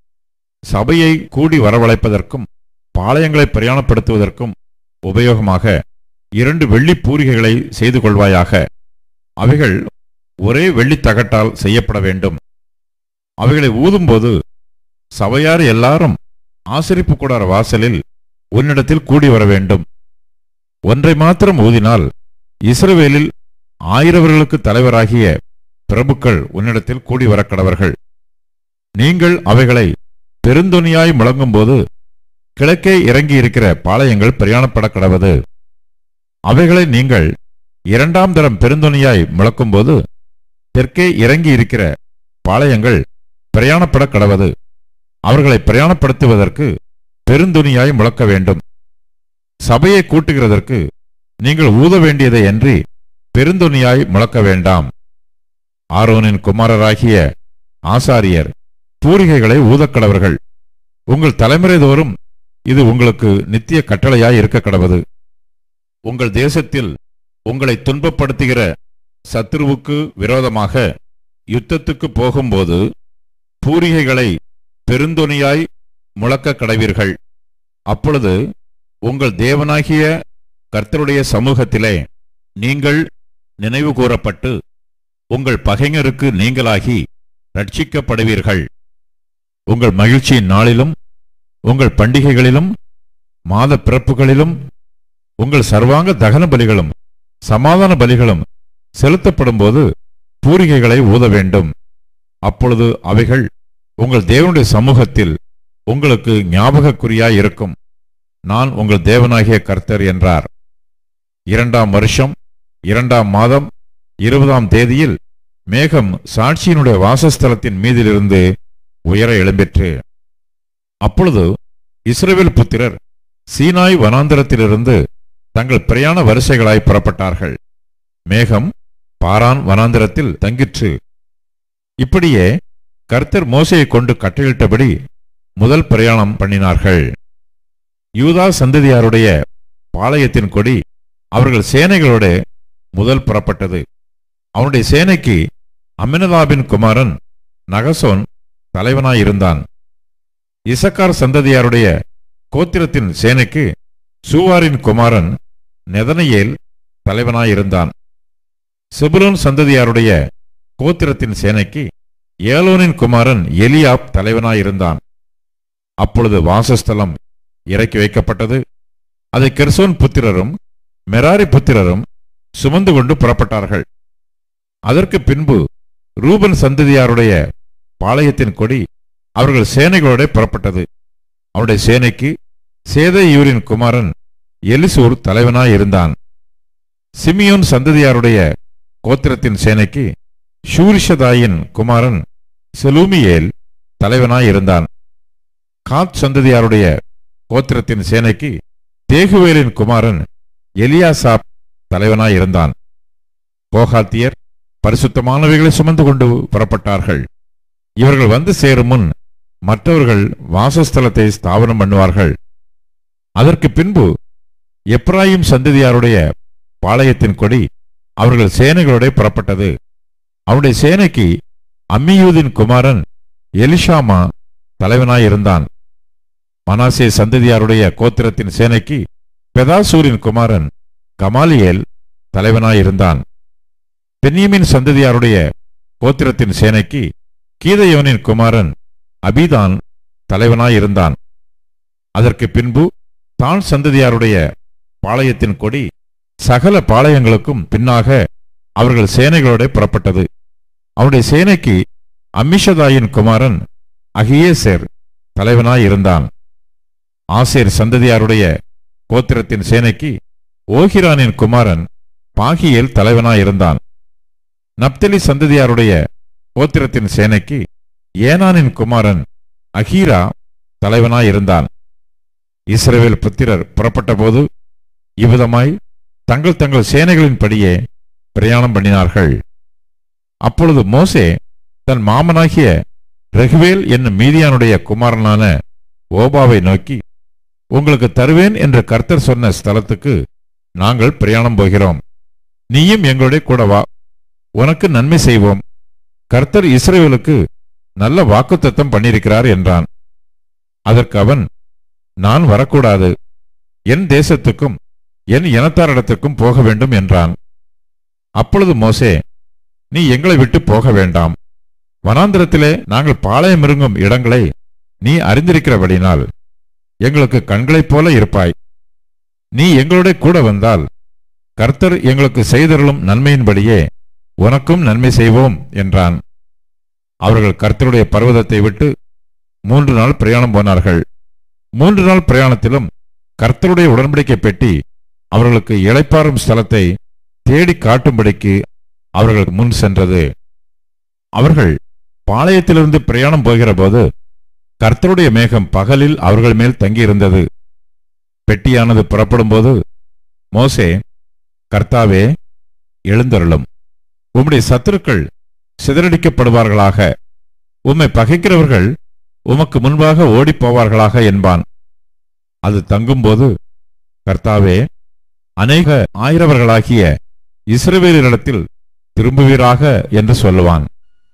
சபையை கூடி வரவழைப்பதற்கும் பாளையங்களை பிரயாணப்படுத்துவதற்கும் உபயோகமாக இரண்டு வெள்ளிப் பூரிகைகளை செய்து கொள்வாயாக அவைகள் ஒரே வெள்ளித் தகட்டால் செய்யப்பட வேண்டும் அவைகளை ஊதும்போது சபையார் எல்லாரும் ஆசரிப்பு கூடார வாசலில் உன்னிடத்தில் கூடி வர வேண்டும் ஒன்றை மாத்திரம் ஊதினால் இஸ்ரவேலில் ஆயிரவர்களுக்கு தலைவராகிய பிரபுக்கள் உன்னிடத்தில் கூடி வரக் கடவர்கள் நீங்கள் அவைகளை பெருந்தொனியாய் முழங்கும்போது கிழக்கே இறங்கி இருக்கிற பாளையங்கள் பிரயாணப்பட கடவது அவைகளை நீங்கள் இரண்டாம் தரம் பெருந்தொனியாய் முழக்கும்போது தெற்கே இறங்கி இருக்கிற பாளையங்கள் பிரயாணப்பட கடவது அவர்களை பிரயாணப்படுத்துவதற்கு பெருந்துணியாய் முழக்க வேண்டும் சபையை கூட்டுகிறதற்கு நீங்கள் ஊத வேண்டியதை அன்றி பெருந்துணியாய் முழக்க வேண்டாம் ஆரோனின் குமாரராகிய ஆசாரியர் பூரிகைகளை ஊதக்கடவர்கள் உங்கள் தலைமுறை தோறும் இது உங்களுக்கு நித்திய கட்டளையாய் இருக்க கடவது உங்கள் தேசத்தில் உங்களை துன்பப்படுத்துகிற சத்துருவுக்கு விரோதமாக யுத்தத்துக்கு போகும்போது பூரிகைகளை பெருந்தொனியாய் முழக்க கடவீர்கள் அப்பொழுது உங்கள் தேவனாகிய கர்த்தருடைய சமூகத்திலே நீங்கள் நினைவு கூறப்பட்டு உங்கள் பகைஞருக்கு நீங்களாகி ரட்சிக்கப்படுவீர்கள் உங்கள் மகிழ்ச்சியின் நாளிலும் உங்கள் பண்டிகைகளிலும் மாத பிறப்புகளிலும் உங்கள் சர்வாங்க தகன பலிகளும் சமாதான பலிகளும் செலுத்தப்படும்போது பூரிகைகளை ஊத வேண்டும் அப்பொழுது அவைகள் உங்கள் தேவனுடைய சமூகத்தில் உங்களுக்கு ஞாபகக்குறியாய் இருக்கும் நான் உங்கள் தேவனாகிய கர்த்தர் என்றார் இரண்டாம் வருஷம் இரண்டாம் மாதம் இருபதாம் தேதியில் மேகம் சாட்சியினுடைய வாசஸ்தலத்தின் மீதிலிருந்து உயர எழும்பிற்று அப்பொழுது இஸ்ரவேல் புத்திரர் சீனாய் வனாந்தரத்திலிருந்து தங்கள் பிரயாண வரிசைகளாய் புறப்பட்டார்கள் மேகம் பாரான் வனாந்தரத்தில் தங்கிற்று இப்படியே கர்த்தர் மோசையை கொண்டு கட்டளையிட்டபடி முதல் பிரயாணம் பண்ணினார்கள் யூதா சந்ததியாருடைய பாளையத்தின் கொடி அவர்கள் சேனைகளோட முதல் புறப்பட்டது அவனுடைய சேனைக்கு அமினதாபின் குமாரன் நகசோன் தலைவனாயிருந்தான் இசக்கார் சந்ததியாருடைய கோத்திரத்தின் சேனைக்கு சூவாரின் குமாரன் நெதனையேல் தலைவனாயிருந்தான் செபுலோன் சந்ததியாருடைய கோத்திரத்தின் சேனைக்கு ஏலோனின் குமாரன் எலியாப் தலைவனாயிருந்தான் அப்பொழுது வாசஸ்தலம் இறக்கி வைக்கப்பட்டது அதை கெர்சோன் புத்திரரும் மெராரி புத்திரரும் சுமந்து கொண்டு புறப்பட்டார்கள் அதற்கு பின்பு ரூபன் சந்ததியாருடைய பாளையத்தின் கொடி அவர்கள் சேனைகளோட புறப்பட்டது அவருடைய சேனைக்கு சேதையூரின் குமாரன் எலிசூர் தலைவனாயிருந்தான் சிமியோன் சந்ததியாருடைய கோத்திரத்தின் சேனைக்கு ஷூரிஷதாயின் குமாரன் செலூமியேல் தலைவனாயிருந்தான் காத் சந்ததியாருடைய கோத்திரத்தின் சேனைக்கு தேகுவேலின் குமாரன் எலியாசாப் தலைவனாயிருந்தான் கோகாத்தியர் பரிசுத்தமானவைகளை சுமந்து கொண்டு புறப்பட்டார்கள் இவர்கள் வந்து சேரும் முன் மற்றவர்கள் வாசஸ்தலத்தை ஸ்தாபனம் பண்ணுவார்கள் அதற்கு பின்பு எப்ராயிம் சந்ததியாருடைய பாளையத்தின் கொடி அவர்கள் சேனைகளோட புறப்பட்டது அவருடைய சேனைக்கு அம்மியூதின் குமாரன் எலிஷாமா தலைவனாயிருந்தான் மனாசே சந்ததியாருடைய கோத்திரத்தின் சேனைக்கு பெதாசூரின் குமாரன் கமாலியேல் தலைவனாயிருந்தான் பென்யமின் சந்ததியாருடைய கோத்திரத்தின் சேனைக்கு கீதையோனின் குமாரன் அபிதான் தலைவனாயிருந்தான் அதற்கு பின்பு தான் சந்ததியாருடைய பாளையத்தின் கொடி சகல பாளையங்களுக்கும் பின்னாக அவர்கள் சேனைகளோட புறப்பட்டது அவருடைய சேனைக்கு அம்மிஷதாயின் குமாரன் அகியேசேர் தலைவனாயிருந்தான் ஆசேர் சந்ததியாருடைய கோத்திரத்தின் சேனைக்கு ஓகிரானின் குமாரன் பாகியேல் தலைவனாயிருந்தான் நப்தலி சந்ததியாருடைய கோத்திரத்தின் சேனைக்கு ஏனானின் குமாரன் அகீரா தலைவனாயிருந்தான் இஸ்ரவேல் புத்திரர் புறப்பட்டபோது இவ்விதமாய் தங்கள் தங்கள் சேனைகளின்படியே பிரயாணம் பண்ணினார்கள் அப்பொழுது மோசே தன் மாமனாகிய ரெகுவேல் என்னும் மீதியானுடைய குமாரனான ஓபாவை நோக்கி உங்களுக்கு தருவேன் என்று கர்த்தர் சொன்ன ஸ்தலத்துக்கு நாங்கள் பிரயாணம் போகிறோம் நீயும் எங்களுடைய கூட வா உனக்கு நன்மை செய்வோம் கர்த்தர் இஸ்ரேலுக்கு நல்ல வாக்குத்தத்தம் பண்ணியிருக்கிறார் என்றான் அதற்கு அவன் நான் வரக்கூடாது என் தேசத்துக்கும் என் இனத்தாரிடத்திற்கும் போக வேண்டும் என்றான் அப்பொழுது மோசே நீ எங்களை விட்டு போக வேண்டாம் வனாந்திரத்திலே நாங்கள் பாளையம் இருங்கும் இடங்களை நீ அறிந்திருக்கிறபடினால் எங்களுக்கு கண்களைப் போல இருப்பாய் நீ எங்களோட கூட வந்தால் கர்த்தர் எங்களுக்கு செய்தருளும் நன்மையின்படியே உனக்கும் நன்மை செய்வோம் என்றான் அவர்கள் கர்த்தருடைய பர்வதத்தை விட்டு மூன்று நாள் பிரயாணம் போனார்கள் மூன்று நாள் பிரயாணத்திலும் கர்த்தருடைய உடன்படிக்கை பெட்டி அவர்களுக்கு இளைப்பாறும் ஸ்தலத்தை தேடி காட்டும்படிக்கு அவர்கள் முன் சென்றது அவர்கள் பாளையத்திலிருந்து பிரயாணம் போகிறபோது கர்த்தருடைய மேகம் பகலில் அவர்கள் மேல் தங்கியிருந்தது பெட்டியானது புறப்படும்போது மோசே கர்த்தாவே எழுந்தருளும் உம்முடைய சத்துருக்கள் சிதறடிக்கப்படுவார்களாக உம்மை பகைக்கிறவர்கள் உமக்கு முன்பாக ஓடிப் போவார்களாக என்பான் அது தங்கும்போது கர்த்தாவே அநேக ஆயிரவர்களாகிய இஸ்ரவேலரிடத்தில் திரும்புவீராக என்று சொல்லுவான்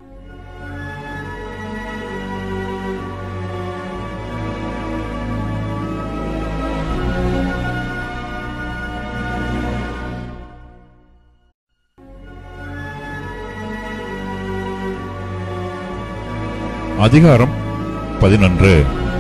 அதிகாரம் பதினொன்று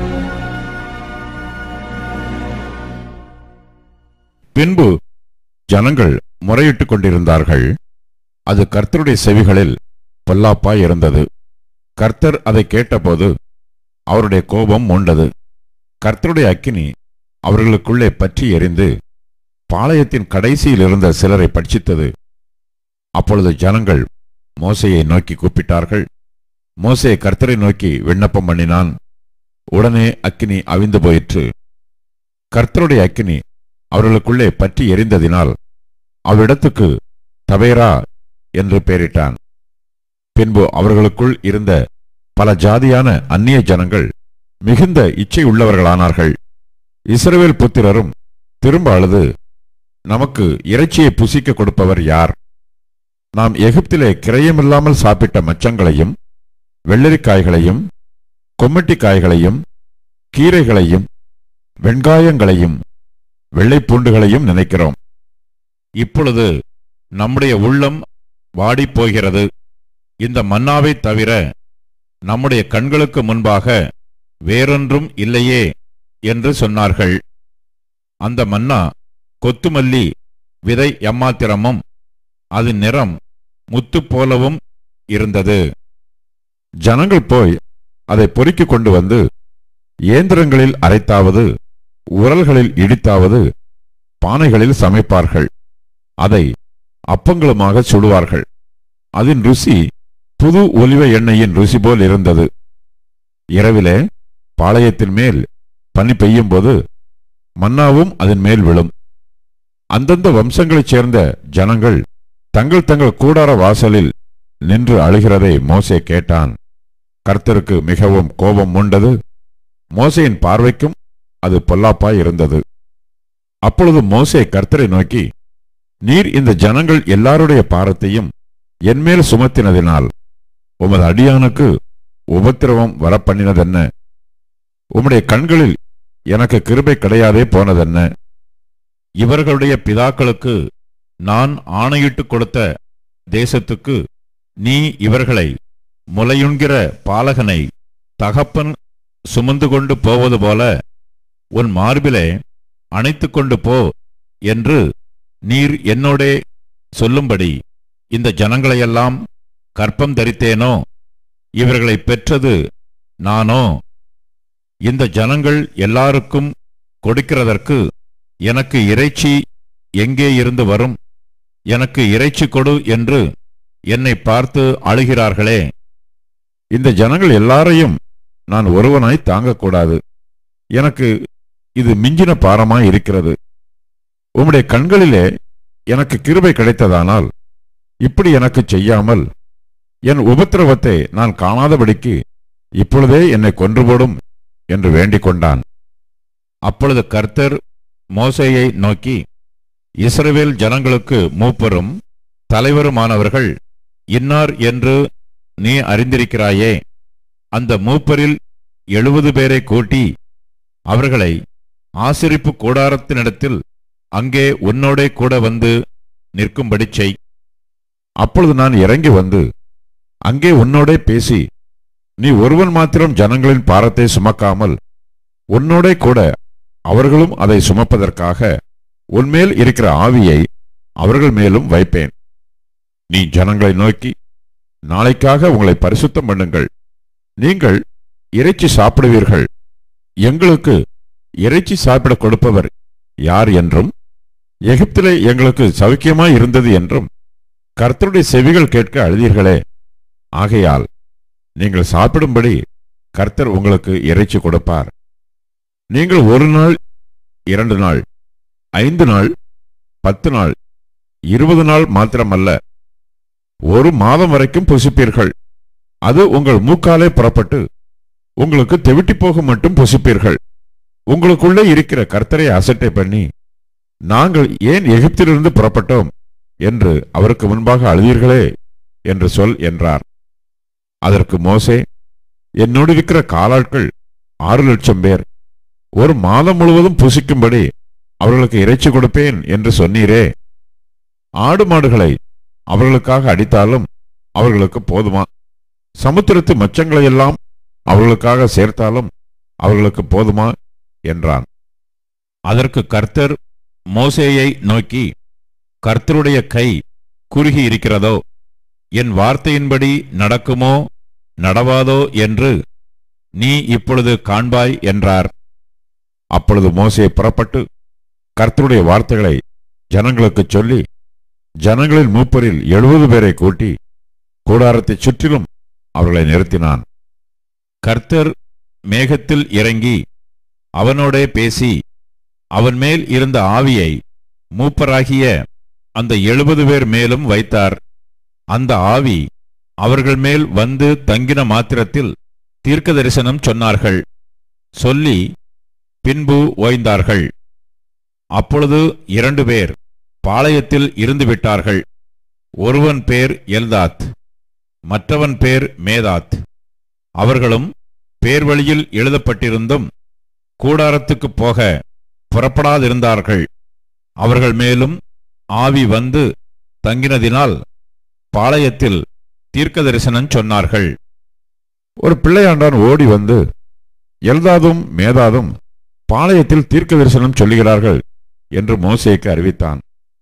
பின்பு ஜனங்கள் முறையிட்டுக் கொண்டிருந்தார்கள் அது கர்த்தருடைய செவிகளில் பொல்லாப்பாய் இருந்தது கர்த்தர் அதை கேட்டபோது அவருடைய கோபம் மூண்டது கர்த்தருடைய அக்கினி அவர்களுக்குள்ளே பற்றி எரிந்து பாளையத்தின் கடைசியில் இருந்த சிலரை பட்சித்தது அப்பொழுது ஜனங்கள் மோசையை நோக்கி கூப்பிட்டார்கள் மோசே கர்த்தரை நோக்கி விண்ணப்பம் பண்ணினான் உடனே அக்கினி அவிந்து போயிற்று கர்த்தருடைய அக்கினி அவர்களுக்குள்ளே பற்றி எரிந்ததினால் அவ்விடத்துக்கு தவேரா என்று பெயரிட்டான் பின்பு அவர்களுக்குள் இருந்த பல ஜாதியான அந்நிய ஜனங்கள் மிகுந்த இச்சை உள்ளவர்களானார்கள் இஸ்ரவேல் புத்திரரும் திரும்ப அழுது நமக்கு இறைச்சியை புசிக்க கொடுப்பவர் யார் நாம் எகிப்திலே கிரயமில்லாமல் சாப்பிட்ட மச்சங்களையும் வெள்ளரிக்காய்களையும் கொம்மட்டிக்காய்களையும் கீரைகளையும் வெண்காயங்களையும் வெள்ளைப்பூண்டுகளையும் நினைக்கிறோம் இப்பொழுது நம்முடைய உள்ளம் வாடிப் போகிறது இந்த மன்னாவை தவிர நம்முடைய கண்களுக்கு முன்பாக வேறொன்றும் இல்லையே என்று சொன்னார்கள் அந்த மன்னா கொத்துமல்லி விதை எம்மாத்திரமும் அதன் நிறம் முத்து போலவும் இருந்தது ஜனங்கள் போய் அதை பொறுக்கிக் கொண்டு வந்து இயந்திரங்களில் அரைத்தாவது உரல்களில் இடித்தாவது பானைகளில் சமைப்பார்கள் அதை அப்பங்களுமாக சுடுவார்கள் அதன் ருசி புது ஒலிவ எண்ணெயின் ருசி போல் இருந்தது இரவிலே பாளையத்தின் மேல் பனி பெய்யும்போது மன்னாவும் அதன் மேல் விழும் அந்தந்த வம்சங்களைச் சேர்ந்த ஜனங்கள் தங்கள் தங்கள் கூடார வாசலில் நின்று அழுகிறதை மோசே கேட்டான் கர்த்தருக்கு மிகவும் கோபம் உண்டது மோசேயின் பார்வைக்கும் அது பொல்லாப்பாய் இருந்தது அப்பொழுது மோசே கர்த்தரை நோக்கி நீர் இந்த ஜனங்கள் எல்லாருடைய பாரத்தையும் என்மேல் சுமத்தினதினால் உமது அடியானுக்கு உபத்திரவம் வரப்பண்ணினதென்ன உம்முடைய கண்களில் எனக்கு கிருபை கிடையாதே போனதென்ன இவர்களுடைய பிதாக்களுக்கு நான் ஆணையிட்டுக் கொடுத்த தேசத்துக்கு நீ இவர்களை முலையுண்கிற பாலகனை தகப்பன் சுமந்து கொண்டு போவது போல உன் மார்பிலே அணைத்துக் கொண்டு போ என்று நீர் என்னோடே சொல்லும்படி இந்த ஜனங்களையெல்லாம் கற்பம் தரித்தேனோ இவர்களை பெற்றது நானோ இந்த ஜனங்கள் எல்லாருக்கும் கொடுக்கிறதற்கு எனக்கு இறைச்சி எங்கே இருந்து வரும் எனக்கு இறைச்சி கொடு என்று என்னை பார்த்து அழுகிறார்களே இந்த ஜனங்கள் எல்லாரையும் நான் ஒருவனாய் தாங்கக்கூடாது எனக்கு இது மிஞ்சின பாரமாய் இருக்கிறது உம்முடைய கண்களிலே எனக்கு கிருபை கிடைத்ததானால் இப்படி எனக்கு செய்யாமல் என் உபத்திரவத்தை நான் காணாதபடிக்கு இப்பொழுதே என்னை கொன்று போடும் என்று வேண்டிக் கொண்டான் அப்பொழுது கர்த்தர் மோசேயை நோக்கி இஸ்ரவேல் ஜனங்களுக்கு மூப்பரும் தலைவருமானவர்கள் இன்னார் என்று நீ அறிந்திருக்கிறாயே அந்த மூப்பரில் எழுபது பேரை கூட்டி அவர்களை ஆசிரிப்பு கூடாரத்தினிடத்தில் அங்கே உன்னோடே கூட வந்து நிற்கும்படி செய் அப்பொழுது நான் இறங்கி வந்து அங்கே உன்னோடே பேசி நீ ஒருவன் மாத்திரம் ஜனங்களின் பாரத்தை சுமக்காமல் உன்னோடே கூட அவர்களும் அதை சுமப்பதற்காக உன்மேல் இருக்கிற ஆவியை அவர்கள் மேலும் வைப்பேன் நீ ஜனங்களை நோக்கி நாளைக்காக உங்களை பரிசுத்தம் பண்ணுங்கள் நீங்கள் இறைச்சி சாப்பிடுவீர்கள் எங்களுக்கு இறைச்சி சாப்பிட கொடுப்பவர் யார் என்றும் எகிப்திலே எங்களுக்கு சௌக்கியமாய் இருந்தது என்றும் கர்த்தருடைய செவிகள் கேட்க அழுதீர்களே ஆகையால் நீங்கள் சாப்பிடும்படி கர்த்தர் உங்களுக்கு இறைச்சி கொடுப்பார் நீங்கள் ஒரு நாள் இரண்டு நாள் ஐந்து நாள் பத்து நாள் இருபது நாள் மாத்திரமல்ல ஒரு மாதம் வரைக்கும் புசிப்பீர்கள் அது உங்கள் மூக்காலே புறப்பட்டு உங்களுக்கு தெவிட்டி போக மட்டும் புசிப்பீர்கள் உங்களுக்குள்ளே இருக்கிற கர்த்தரை அசட்டை பண்ணி நாங்கள் ஏன் எகிப்திலிருந்து புறப்பட்டோம் என்று அவருக்கு முன்பாக அழுதீர்களே என்று சொல் என்றார் அதற்கு மோசே என்னோடு இருக்கிற காலாட்கள் ஆறு லட்சம் பேர் ஒரு மாதம் முழுவதும் புசிக்கும்படி அவர்களுக்கு இறைச்சி கொடுப்பேன் என்று சொன்னீரே ஆடு மாடுகளை அவர்களுக்காக அடித்தாலும் அவர்களுக்கு போதுமா சமுத்திரத்து மச்சங்களை எல்லாம் அவர்களுக்காக சேர்த்தாலும் அவர்களுக்கு போதுமா என்றான் அதற்கு கர்த்தர் மோசேயை நோக்கி கர்த்தருடைய கை குறுகி இருக்கிறதோ என் வார்த்தையின்படி நடக்குமோ நடவாதோ என்று நீ இப்பொழுது காண்பாய் என்றார் அப்பொழுது மோசே புறப்பட்டு கர்த்தருடைய வார்த்தைகளை ஜனங்களுக்குச் சொல்லி ஜனங்களின் மூப்பரில் எழுபது பேரை கூட்டி கூடாரத்தைச் சுற்றிலும் அவர்களை நிறுத்தினான் கர்த்தர் மேகத்தில் இறங்கி அவனோடே பேசி அவன் மேல் இருந்த ஆவியை மூப்பராகிய அந்த எழுபது பேர் மேலும் வைத்தார் அந்த ஆவி அவர்கள் மேல் வந்து தங்கின மாத்திரத்தில் தீர்க்க தரிசனம் சொன்னார்கள் சொல்லி பின்பு ஓய்ந்தார்கள் அப்பொழுது இரண்டு பேர் பாளையத்தில் இருந்து விட்டார்கள் ஒருவன் பேர் எல்தாத் மற்றவன் பேர் மேதாத் அவர்களும் பேர்வழியில் எழுதப்பட்டிருந்தும் கூடாரத்துக்குப் போக புறப்படாதிருந்தார்கள் அவர்கள் மேலும் ஆவி வந்து தங்கினதினால் பாளையத்தில் தீர்க்க தரிசனம் சொன்னார்கள் ஒரு பிள்ளையாண்டான் ஓடி வந்து எல்தாதும் மேதாதும் பாளையத்தில் தீர்க்க தரிசனம் சொல்லுகிறார்கள் என்று மோசேக்கு அறிவித்தான்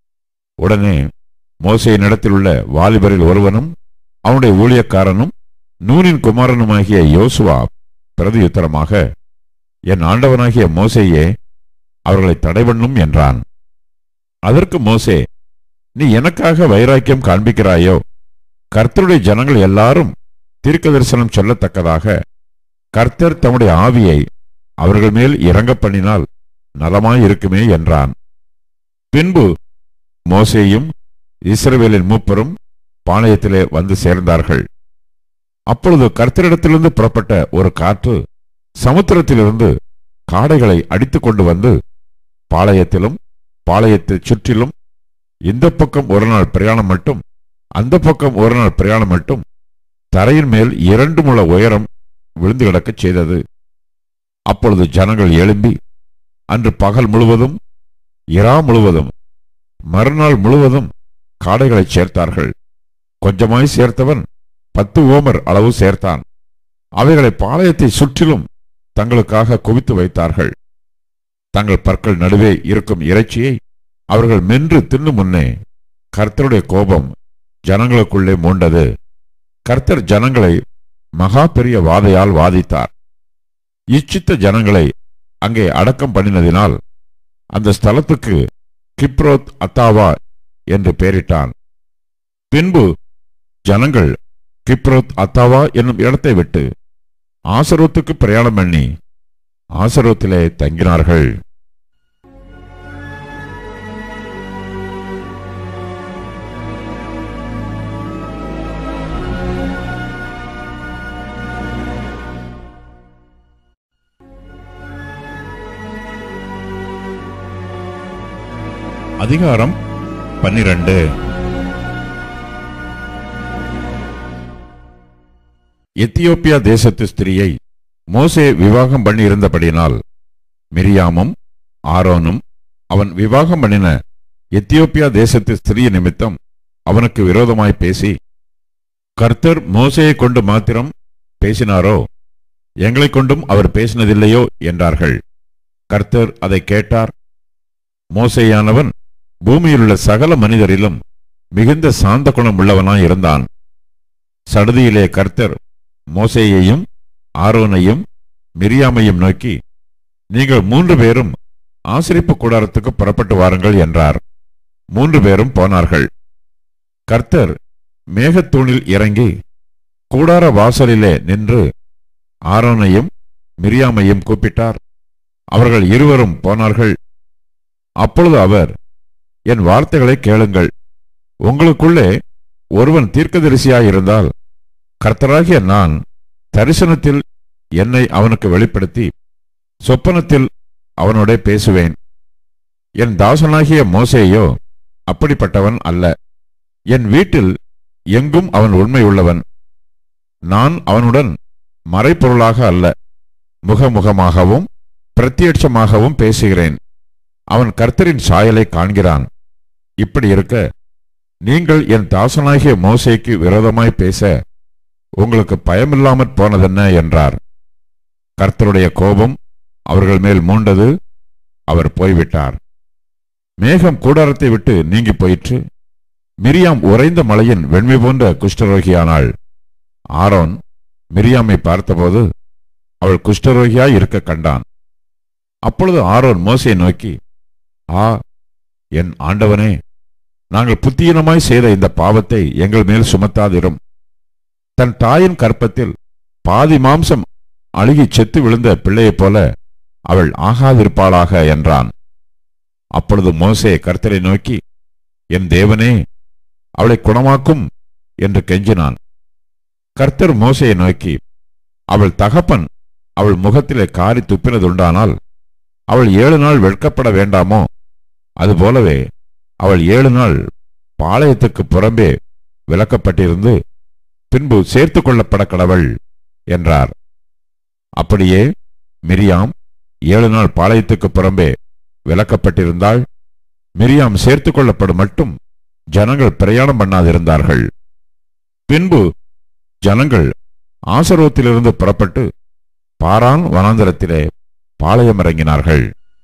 உடனே மோசையின் இடத்திலுள்ள வாலிபரில் ஒருவனும் அவனுடைய ஊழியக்காரனும் நூனின் குமாரனுமாகிய யோசுவா பிரதியுத்தரமாக என் ஆண்டவனாகிய மோசேயே அவர்களை தடைபண்ணும் என்றான் அதற்கு மோசே நீ எனக்காக வைராக்கியம் காண்பிக்கிறாயோ கர்த்தருடைய ஜனங்கள் எல்லாரும் தீர்க்க தரிசனம் சொல்லத்தக்கதாக கர்த்தர் தம்முடைய ஆவியை அவர்கள் மேல் இறங்க பண்ணினால் நலமாயிருக்குமே என்றான் பின்பு மோசேயும் இஸ்ரவேலின் மூப்பரும் பாளையத்திலே வந்து சேர்ந்தார்கள் அப்பொழுது கர்த்தரிடத்திலிருந்து புறப்பட்ட ஒரு காற்று சமுத்திரத்திலிருந்து காடைகளை அடித்துக் கொண்டு வந்து பாளையத்திலும் பாளையத்தைச் சுற்றிலும் இந்த பக்கம் ஒரு நாள் பிரயாணம் மட்டும் அந்த பக்கம் ஒரு நாள் பிரயாணம் மட்டும் தரையின் மேல் இரண்டு முழ உயரம் விழுந்து கிடக்கச் செய்தது அப்பொழுது ஜனங்கள் எழும்பி அன்று பகல் முழுவதும் இரா முழுவதும் மறுநாள் முழுவதும் காடைகளைச் சேர்த்தார்கள் கொஞ்சமாய் சேர்த்தவன் பத்து ஓமர் அளவு சேர்த்தான் அவைகளை பாளையத்தை சுற்றிலும் தங்களுக்காக குவித்து வைத்தார்கள் தங்கள் பற்கள் நடுவே இருக்கும் இறைச்சியை அவர்கள் மென்று தின்னு முன்னே கர்த்தருடைய கோபம் ஜனங்களுக்குள்ளே மூண்டது கர்த்தர் ஜனங்களை மகா பெரிய வாதையால் வாதித்தார் இச்சித்த ஜனங்களை அங்கே அடக்கம் பண்ணினதினால் அந்த ஸ்தலத்துக்கு கிப்ரோத் அத்தாவா என்று பெயரிட்டான் பின்பு ஜனங்கள் கிப்ரோத் அத்தாவா என்னும் இடத்தை விட்டு ஆசரோத்துக்கு பிரயாணம் பண்ணி ஆசரோத்திலே தங்கினார்கள் அதிகாரம் பன்னிரண்டு எத்தியோப்பியா தேசத்து ஸ்திரியை மோசே விவாகம் பண்ணியிருந்தபடியினால் மிரியாமும் ஆரோனும் அவன் விவாகம் பண்ணின எத்தியோப்பியா தேசத்து ஸ்திரீ நிமித்தம் அவனுக்கு விரோதமாய் பேசி கர்த்தர் மோசையை கொண்டு மாத்திரம் பேசினாரோ எங்களைக் கொண்டும் அவர் பேசினதில்லையோ என்றார்கள் கர்த்தர் அதை கேட்டார் மோசேயானவன் பூமியிலுள்ள சகல மனிதரிலும் மிகுந்த சாந்த குணம் உள்ளவனாய் இருந்தான் சடுதியிலே கர்த்தர் மோசேயையும் ஆரோனையும் மிரியாமையும் நோக்கி நீங்கள் மூன்று பேரும் ஆசிரிப்பு கூடாரத்துக்கு புறப்பட்டு வாருங்கள் என்றார் மூன்று பேரும் போனார்கள் கர்த்தர் மேகத்தூணில் இறங்கி கூடார வாசலிலே நின்று ஆரோனையும் மிரியாமையும் கூப்பிட்டார் அவர்கள் இருவரும் போனார்கள் அப்பொழுது அவர் என் வார்த்தைகளை கேளுங்கள் உங்களுக்குள்ளே ஒருவன் தீர்க்கதரிசியாயிருந்தால் கர்த்தராகிய நான் தரிசனத்தில் என்னை அவனுக்கு வெளிப்படுத்தி சொப்பனத்தில் அவனோட பேசுவேன் என் தாசனாகிய மோசேயோ அப்படிப்பட்டவன் அல்ல என் வீட்டில் எங்கும் அவன் உண்மையுள்ளவன் நான் அவனுடன் மறைப்பொருளாக அல்ல முகமுகமாகவும் பிரத்யட்சமாகவும் பேசுகிறேன் அவன் கர்த்தரின் சாயலை காண்கிறான் இப்படி இருக்க நீங்கள் என் தாசனாகிய மோசேக்கு விரோதமாய் பேச உங்களுக்கு பயமில்லாமற் போனதென்ன என்றார் கர்த்தருடைய கோபம் அவர்கள் மேல் மூண்டது அவர் போய்விட்டார் மேகம் கூடாரத்தை விட்டு நீங்கி போயிற்று மிரியாம் உறைந்த மலையின் வெண்மை போன்ற குஷ்டரோகியானாள் ஆரோன் மிரியாமை பார்த்தபோது அவள் குஷ்டரோகியாய் இருக்க கண்டான் அப்பொழுது ஆரோன் மோசையை நோக்கி ஆ என் ஆண்டவனே நாங்கள் புத்தீனமாய் செய்த இந்த பாவத்தை எங்கள் மேல் சுமத்தாதிரும் தன் தாயின் கற்பத்தில் பாதி மாம்சம் அழுகி செத்து விழுந்த பிள்ளையைப் போல அவள் ஆகாதிருப்பாளாக என்றான் அப்பொழுது மோசே கர்த்தரை நோக்கி என் தேவனே அவளை குணமாக்கும் என்று கெஞ்சினான் கர்த்தர் மோசையை நோக்கி அவள் தகப்பன் அவள் முகத்திலே காரி துப்பினதுண்டானால் அவள் ஏழு நாள் வெட்கப்பட வேண்டாமோ அதுபோலவே அவள் ஏழு நாள் பாளையத்துக்கு புறம்பே விலக்கப்பட்டிருந்து பின்பு சேர்த்து கொள்ளப்பட கடவள் என்றார் அப்படியே மிரியாம் ஏழு நாள் பாளையத்துக்கு புறம்பே விலக்கப்பட்டிருந்தாள் மிரியாம் சேர்த்து கொள்ளப்படும் மட்டும் ஜனங்கள் பிரயாணம் பண்ணாதிருந்தார்கள் பின்பு ஜனங்கள் ஆசரோத்திலிருந்து புறப்பட்டு பாரான் வனாந்தரத்திலே பாளையம் இறங்கினார்கள்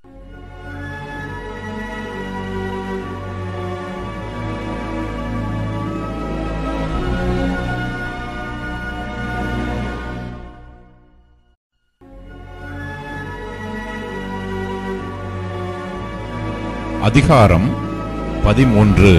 அதிகாரம் பதிமூன்று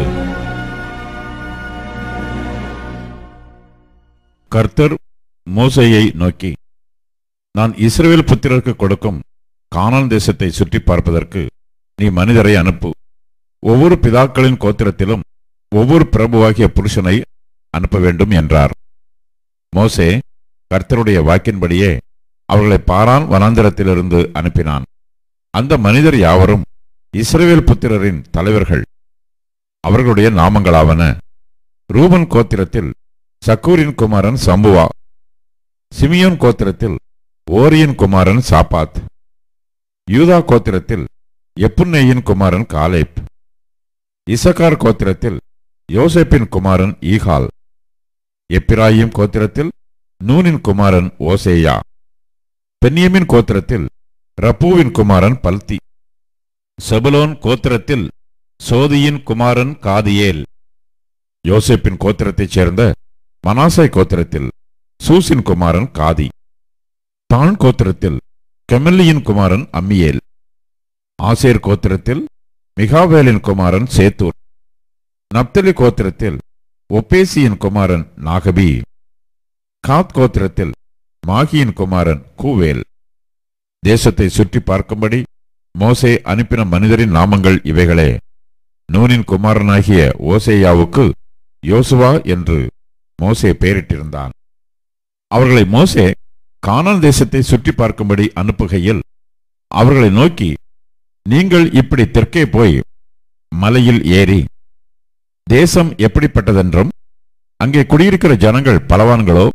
கர்த்தர் மோசேயை நோக்கி நான் இஸ்ரவேல் புத்திரருக்கு கொடுக்கும் கானான் தேசத்தை சுற்றி பார்ப்பதற்கு நீ மனிதரை அனுப்பு ஒவ்வொரு பிதாக்களின் கோத்திரத்திலும் ஒவ்வொரு பிரபுவாகிய புருஷனை அனுப்ப வேண்டும் என்றார் மோசே கர்த்தருடைய வாக்கின்படியே அவர்களை பாரான் வனாந்திரத்திலிருந்து அனுப்பினான் அந்த மனிதர் யாவரும் இஸ்ரவேல் புத்திரரின் தலைவர்கள் அவர்களுடைய நாமங்களாவன ரூபன் கோத்திரத்தில் சக்கூரின் குமாரன் சம்புவா சிமியோன் கோத்திரத்தில் ஓரியின் குமாரன் சாப்பாத் யூதா கோத்திரத்தில் எப்புன்னேயின் குமாரன் காலேப் இசக்கார் கோத்திரத்தில் யோசேப்பின் குமாரன் ஈகால் எப்பிராயிம் கோத்திரத்தில் நூனின் குமாரன் ஓசேயா பென்யமின் கோத்திரத்தில் ரப்பூவின் குமாரன் பல்தி செபுலோன் கோத்திரத்தில் சோதியின் குமாரன் காதியேல் யோசேப்பின் கோத்திரத்தைச் சேர்ந்த மனாசை கோத்திரத்தில் சூசின் குமாரன் காதி தான் கோத்திரத்தில் கெமல்லியின் குமாரன் அம்மியேல் ஆசேர் கோத்திரத்தில் மிகாவேலின் குமாரன் சேத்தூர் நப்தலி கோத்திரத்தில் ஒப்பேசியின் குமாரன் நாகபி காத் கோத்திரத்தில் மாகியின் குமாரன் கூவேல் தேசத்தை சுற்றி பார்க்கும்படி மோசே அனுப்பின மனிதரின் நாமங்கள் இவைகளே நூனின் குமாரனாகிய ஓசேயாவுக்கு யோசுவா என்று மோசே பெயரிட்டிருந்தான் அவர்களை மோசே கானான் தேசத்தை சுற்றி பார்க்கும்படி அனுப்புகையில் அவர்களை நோக்கி நீங்கள் இப்படி தெற்கே போய் மலையில் ஏறி தேசம் எப்படிப்பட்டதென்றும் அங்கே குடியிருக்கிற ஜனங்கள் பலவான்களோ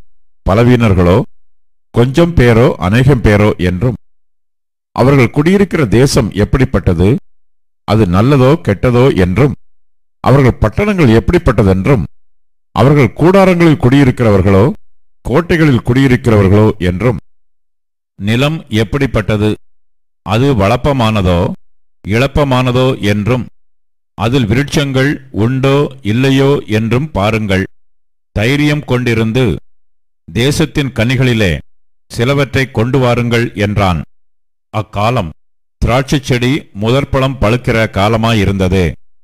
பலவீனர்களோ கொஞ்சம் பேரோ அநேகம் பேரோ என்றும் அவர்கள் குடியிருக்கிற தேசம் எப்படிப்பட்டது அது நல்லதோ கெட்டதோ என்றும் அவர்கள் பட்டணங்கள் எப்படிப்பட்டதென்றும் அவர்கள் கூடாரங்களில் குடியிருக்கிறவர்களோ கோட்டைகளில் குடியிருக்கிறவர்களோ என்றும் நிலம் எப்படிப்பட்டது அது வளப்பமானதோ இளப்பமானதோ என்றும் அதில் விருட்சங்கள் உண்டோ இல்லையோ என்றும் பாருங்கள் தைரியம் கொண்டிருந்து தேசத்தின் கனிகளிலே சிலவற்றை கொண்டு வாருங்கள் என்றான் அக்காலம் திராட்சைச் செடி முதற்பழம் பழுக்கிற காலமாயிருந்தது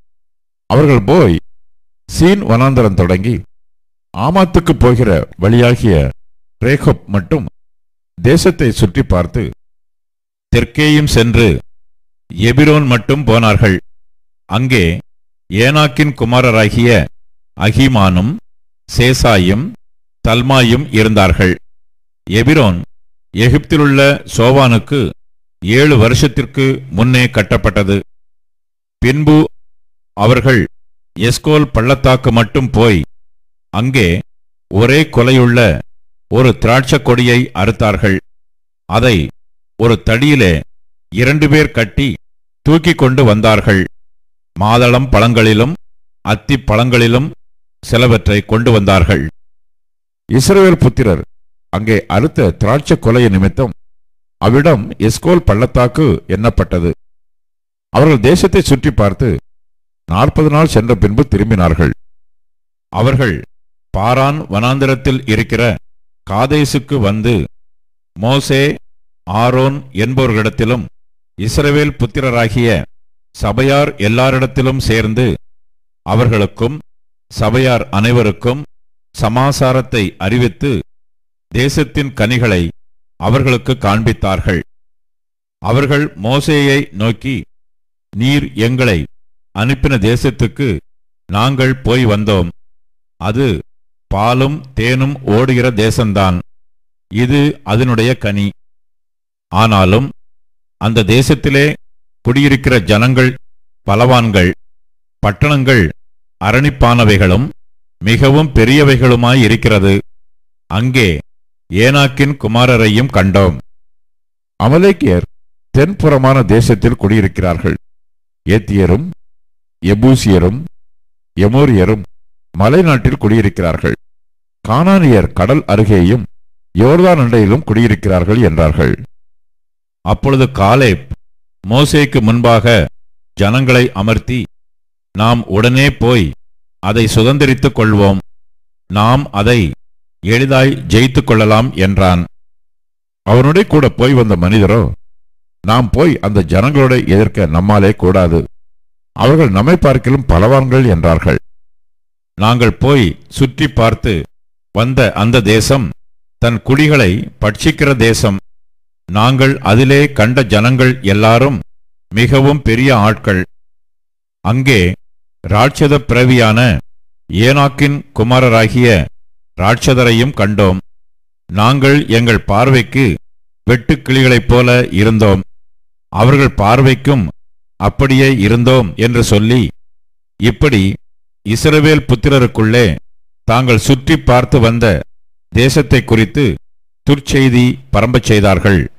அவர்கள் போய் சீன் வனாந்தரம் தொடங்கி ஆமாத்துக்கு போகிற வழியாகிய ரேகப் மட்டும் தேசத்தை சுற்றி பார்த்து தெற்கேயும் சென்று எபிரோன் மட்டும் போனார்கள் அங்கே ஏனாக்கின் குமாரராகிய அகிமானும் சேசாயும் தல்மாயும் இருந்தார்கள் எபிரோன் எகிப்திலுள்ள சோவானுக்கு ஏழு வருஷத்திற்கு முன்னே கட்டப்பட்டது பின்பு அவர்கள் எஸ்கோல் பள்ளத்தாக்கு மட்டும் போய் அங்கே ஒரே கொலையுள்ள ஒரு திராட்சக் கொடியை அறுத்தார்கள் அதை ஒரு தடியிலே இரண்டு பேர் கட்டி தூக்கிக் கொண்டு வந்தார்கள் மாதளம் பழங்களிலும் அத்தி பழங்களிலும் சிலவற்றை கொண்டு வந்தார்கள் இஸ்ரவேல் புத்திரர் அங்கே அறுத்த திராட்சை கொலைய நிமித்தம் அவ்விடம் எஸ்கோல் பள்ளத்தாக்கு எண்ணப்பட்டது அவர்கள் தேசத்தை சுற்றி பார்த்து நாற்பது நாள் சென்ற பின்பு திரும்பினார்கள் அவர்கள் பாரான் வனாந்திரத்தில் இருக்கிற காதேசுக்கு வந்து மோசே ஆரோன் என்பவர்களிடத்திலும் இஸ்ரவேல் புத்திரராகிய சபையார் எல்லாரிடத்திலும் சேர்ந்து அவர்களுக்கும் சபையார் அனைவருக்கும் சமாசாரத்தை அறிவித்து தேசத்தின் கனிகளை அவர்களுக்கு காண்பித்தார்கள் அவர்கள் மோசேயை நோக்கி நீர் எங்களை அனுப்பின தேசத்துக்கு நாங்கள் போய் வந்தோம் அது பாலும் தேனும் ஓடுகிற தேசம்தான் இது அதனுடைய கனி ஆனாலும் அந்த தேசத்திலே குடியிருக்கிற ஜனங்கள் பலவான்கள் பட்டணங்கள் அரணிப்பானவைகளும் மிகவும் பெரியவைகளுமாயிருக்கிறது அங்கே ஏனாக்கின் குமாரரையும் கண்டோம் அமலேக்கியர் தென்புறமான தேசத்தில் குடியிருக்கிறார்கள் ஏத்தியரும் எபூசியரும் எமோரியரும் மலைநாட்டில் குடியிருக்கிறார்கள் கானானியர் கடல் அருகேயும் யோர்தான் அண்டையிலும் குடியிருக்கிறார்கள் என்றார்கள் அப்பொழுது காலேப் மோசேக்கு முன்பாக ஜனங்களை அமர்த்தி நாம் உடனே போய் அதை சுதந்திரித்துக் கொள்வோம் நாம் அதை எளிதாய் ஜெயித்துக் கொள்ளலாம் என்றான் அவனுடைய கூட போய் வந்த மனிதரோ நாம் போய் அந்த ஜனங்களோட எதிர்க்க நம்மாலே கூடாது அவர்கள் நம்மை பார்க்கிலும் பலவான்கள் என்றார்கள் நாங்கள் போய் சுற்றி பார்த்து வந்த அந்த தேசம் தன் குடிகளை பட்சிக்கிற தேசம் நாங்கள் அதிலே கண்ட ஜனங்கள் எல்லாரும் மிகவும் பெரிய ஆட்கள் அங்கே ராட்சத பிறவியான ஏனாக்கின் குமாரராகிய ராட்சதரையும் கண்டோம் நாங்கள் எங்கள் பார்வைக்கு வெட்டுக்கிளிகளைப் போல இருந்தோம் அவர்கள் பார்வைக்கும் அப்படியே இருந்தோம் என்று சொல்லி இப்படி இஸ்ரவேல் புத்திரருக்குள்ளே தாங்கள் சுற்றி பார்த்து வந்த தேசத்தை குறித்து துர்ச்செய்தி பரம்பச் செய்தார்கள்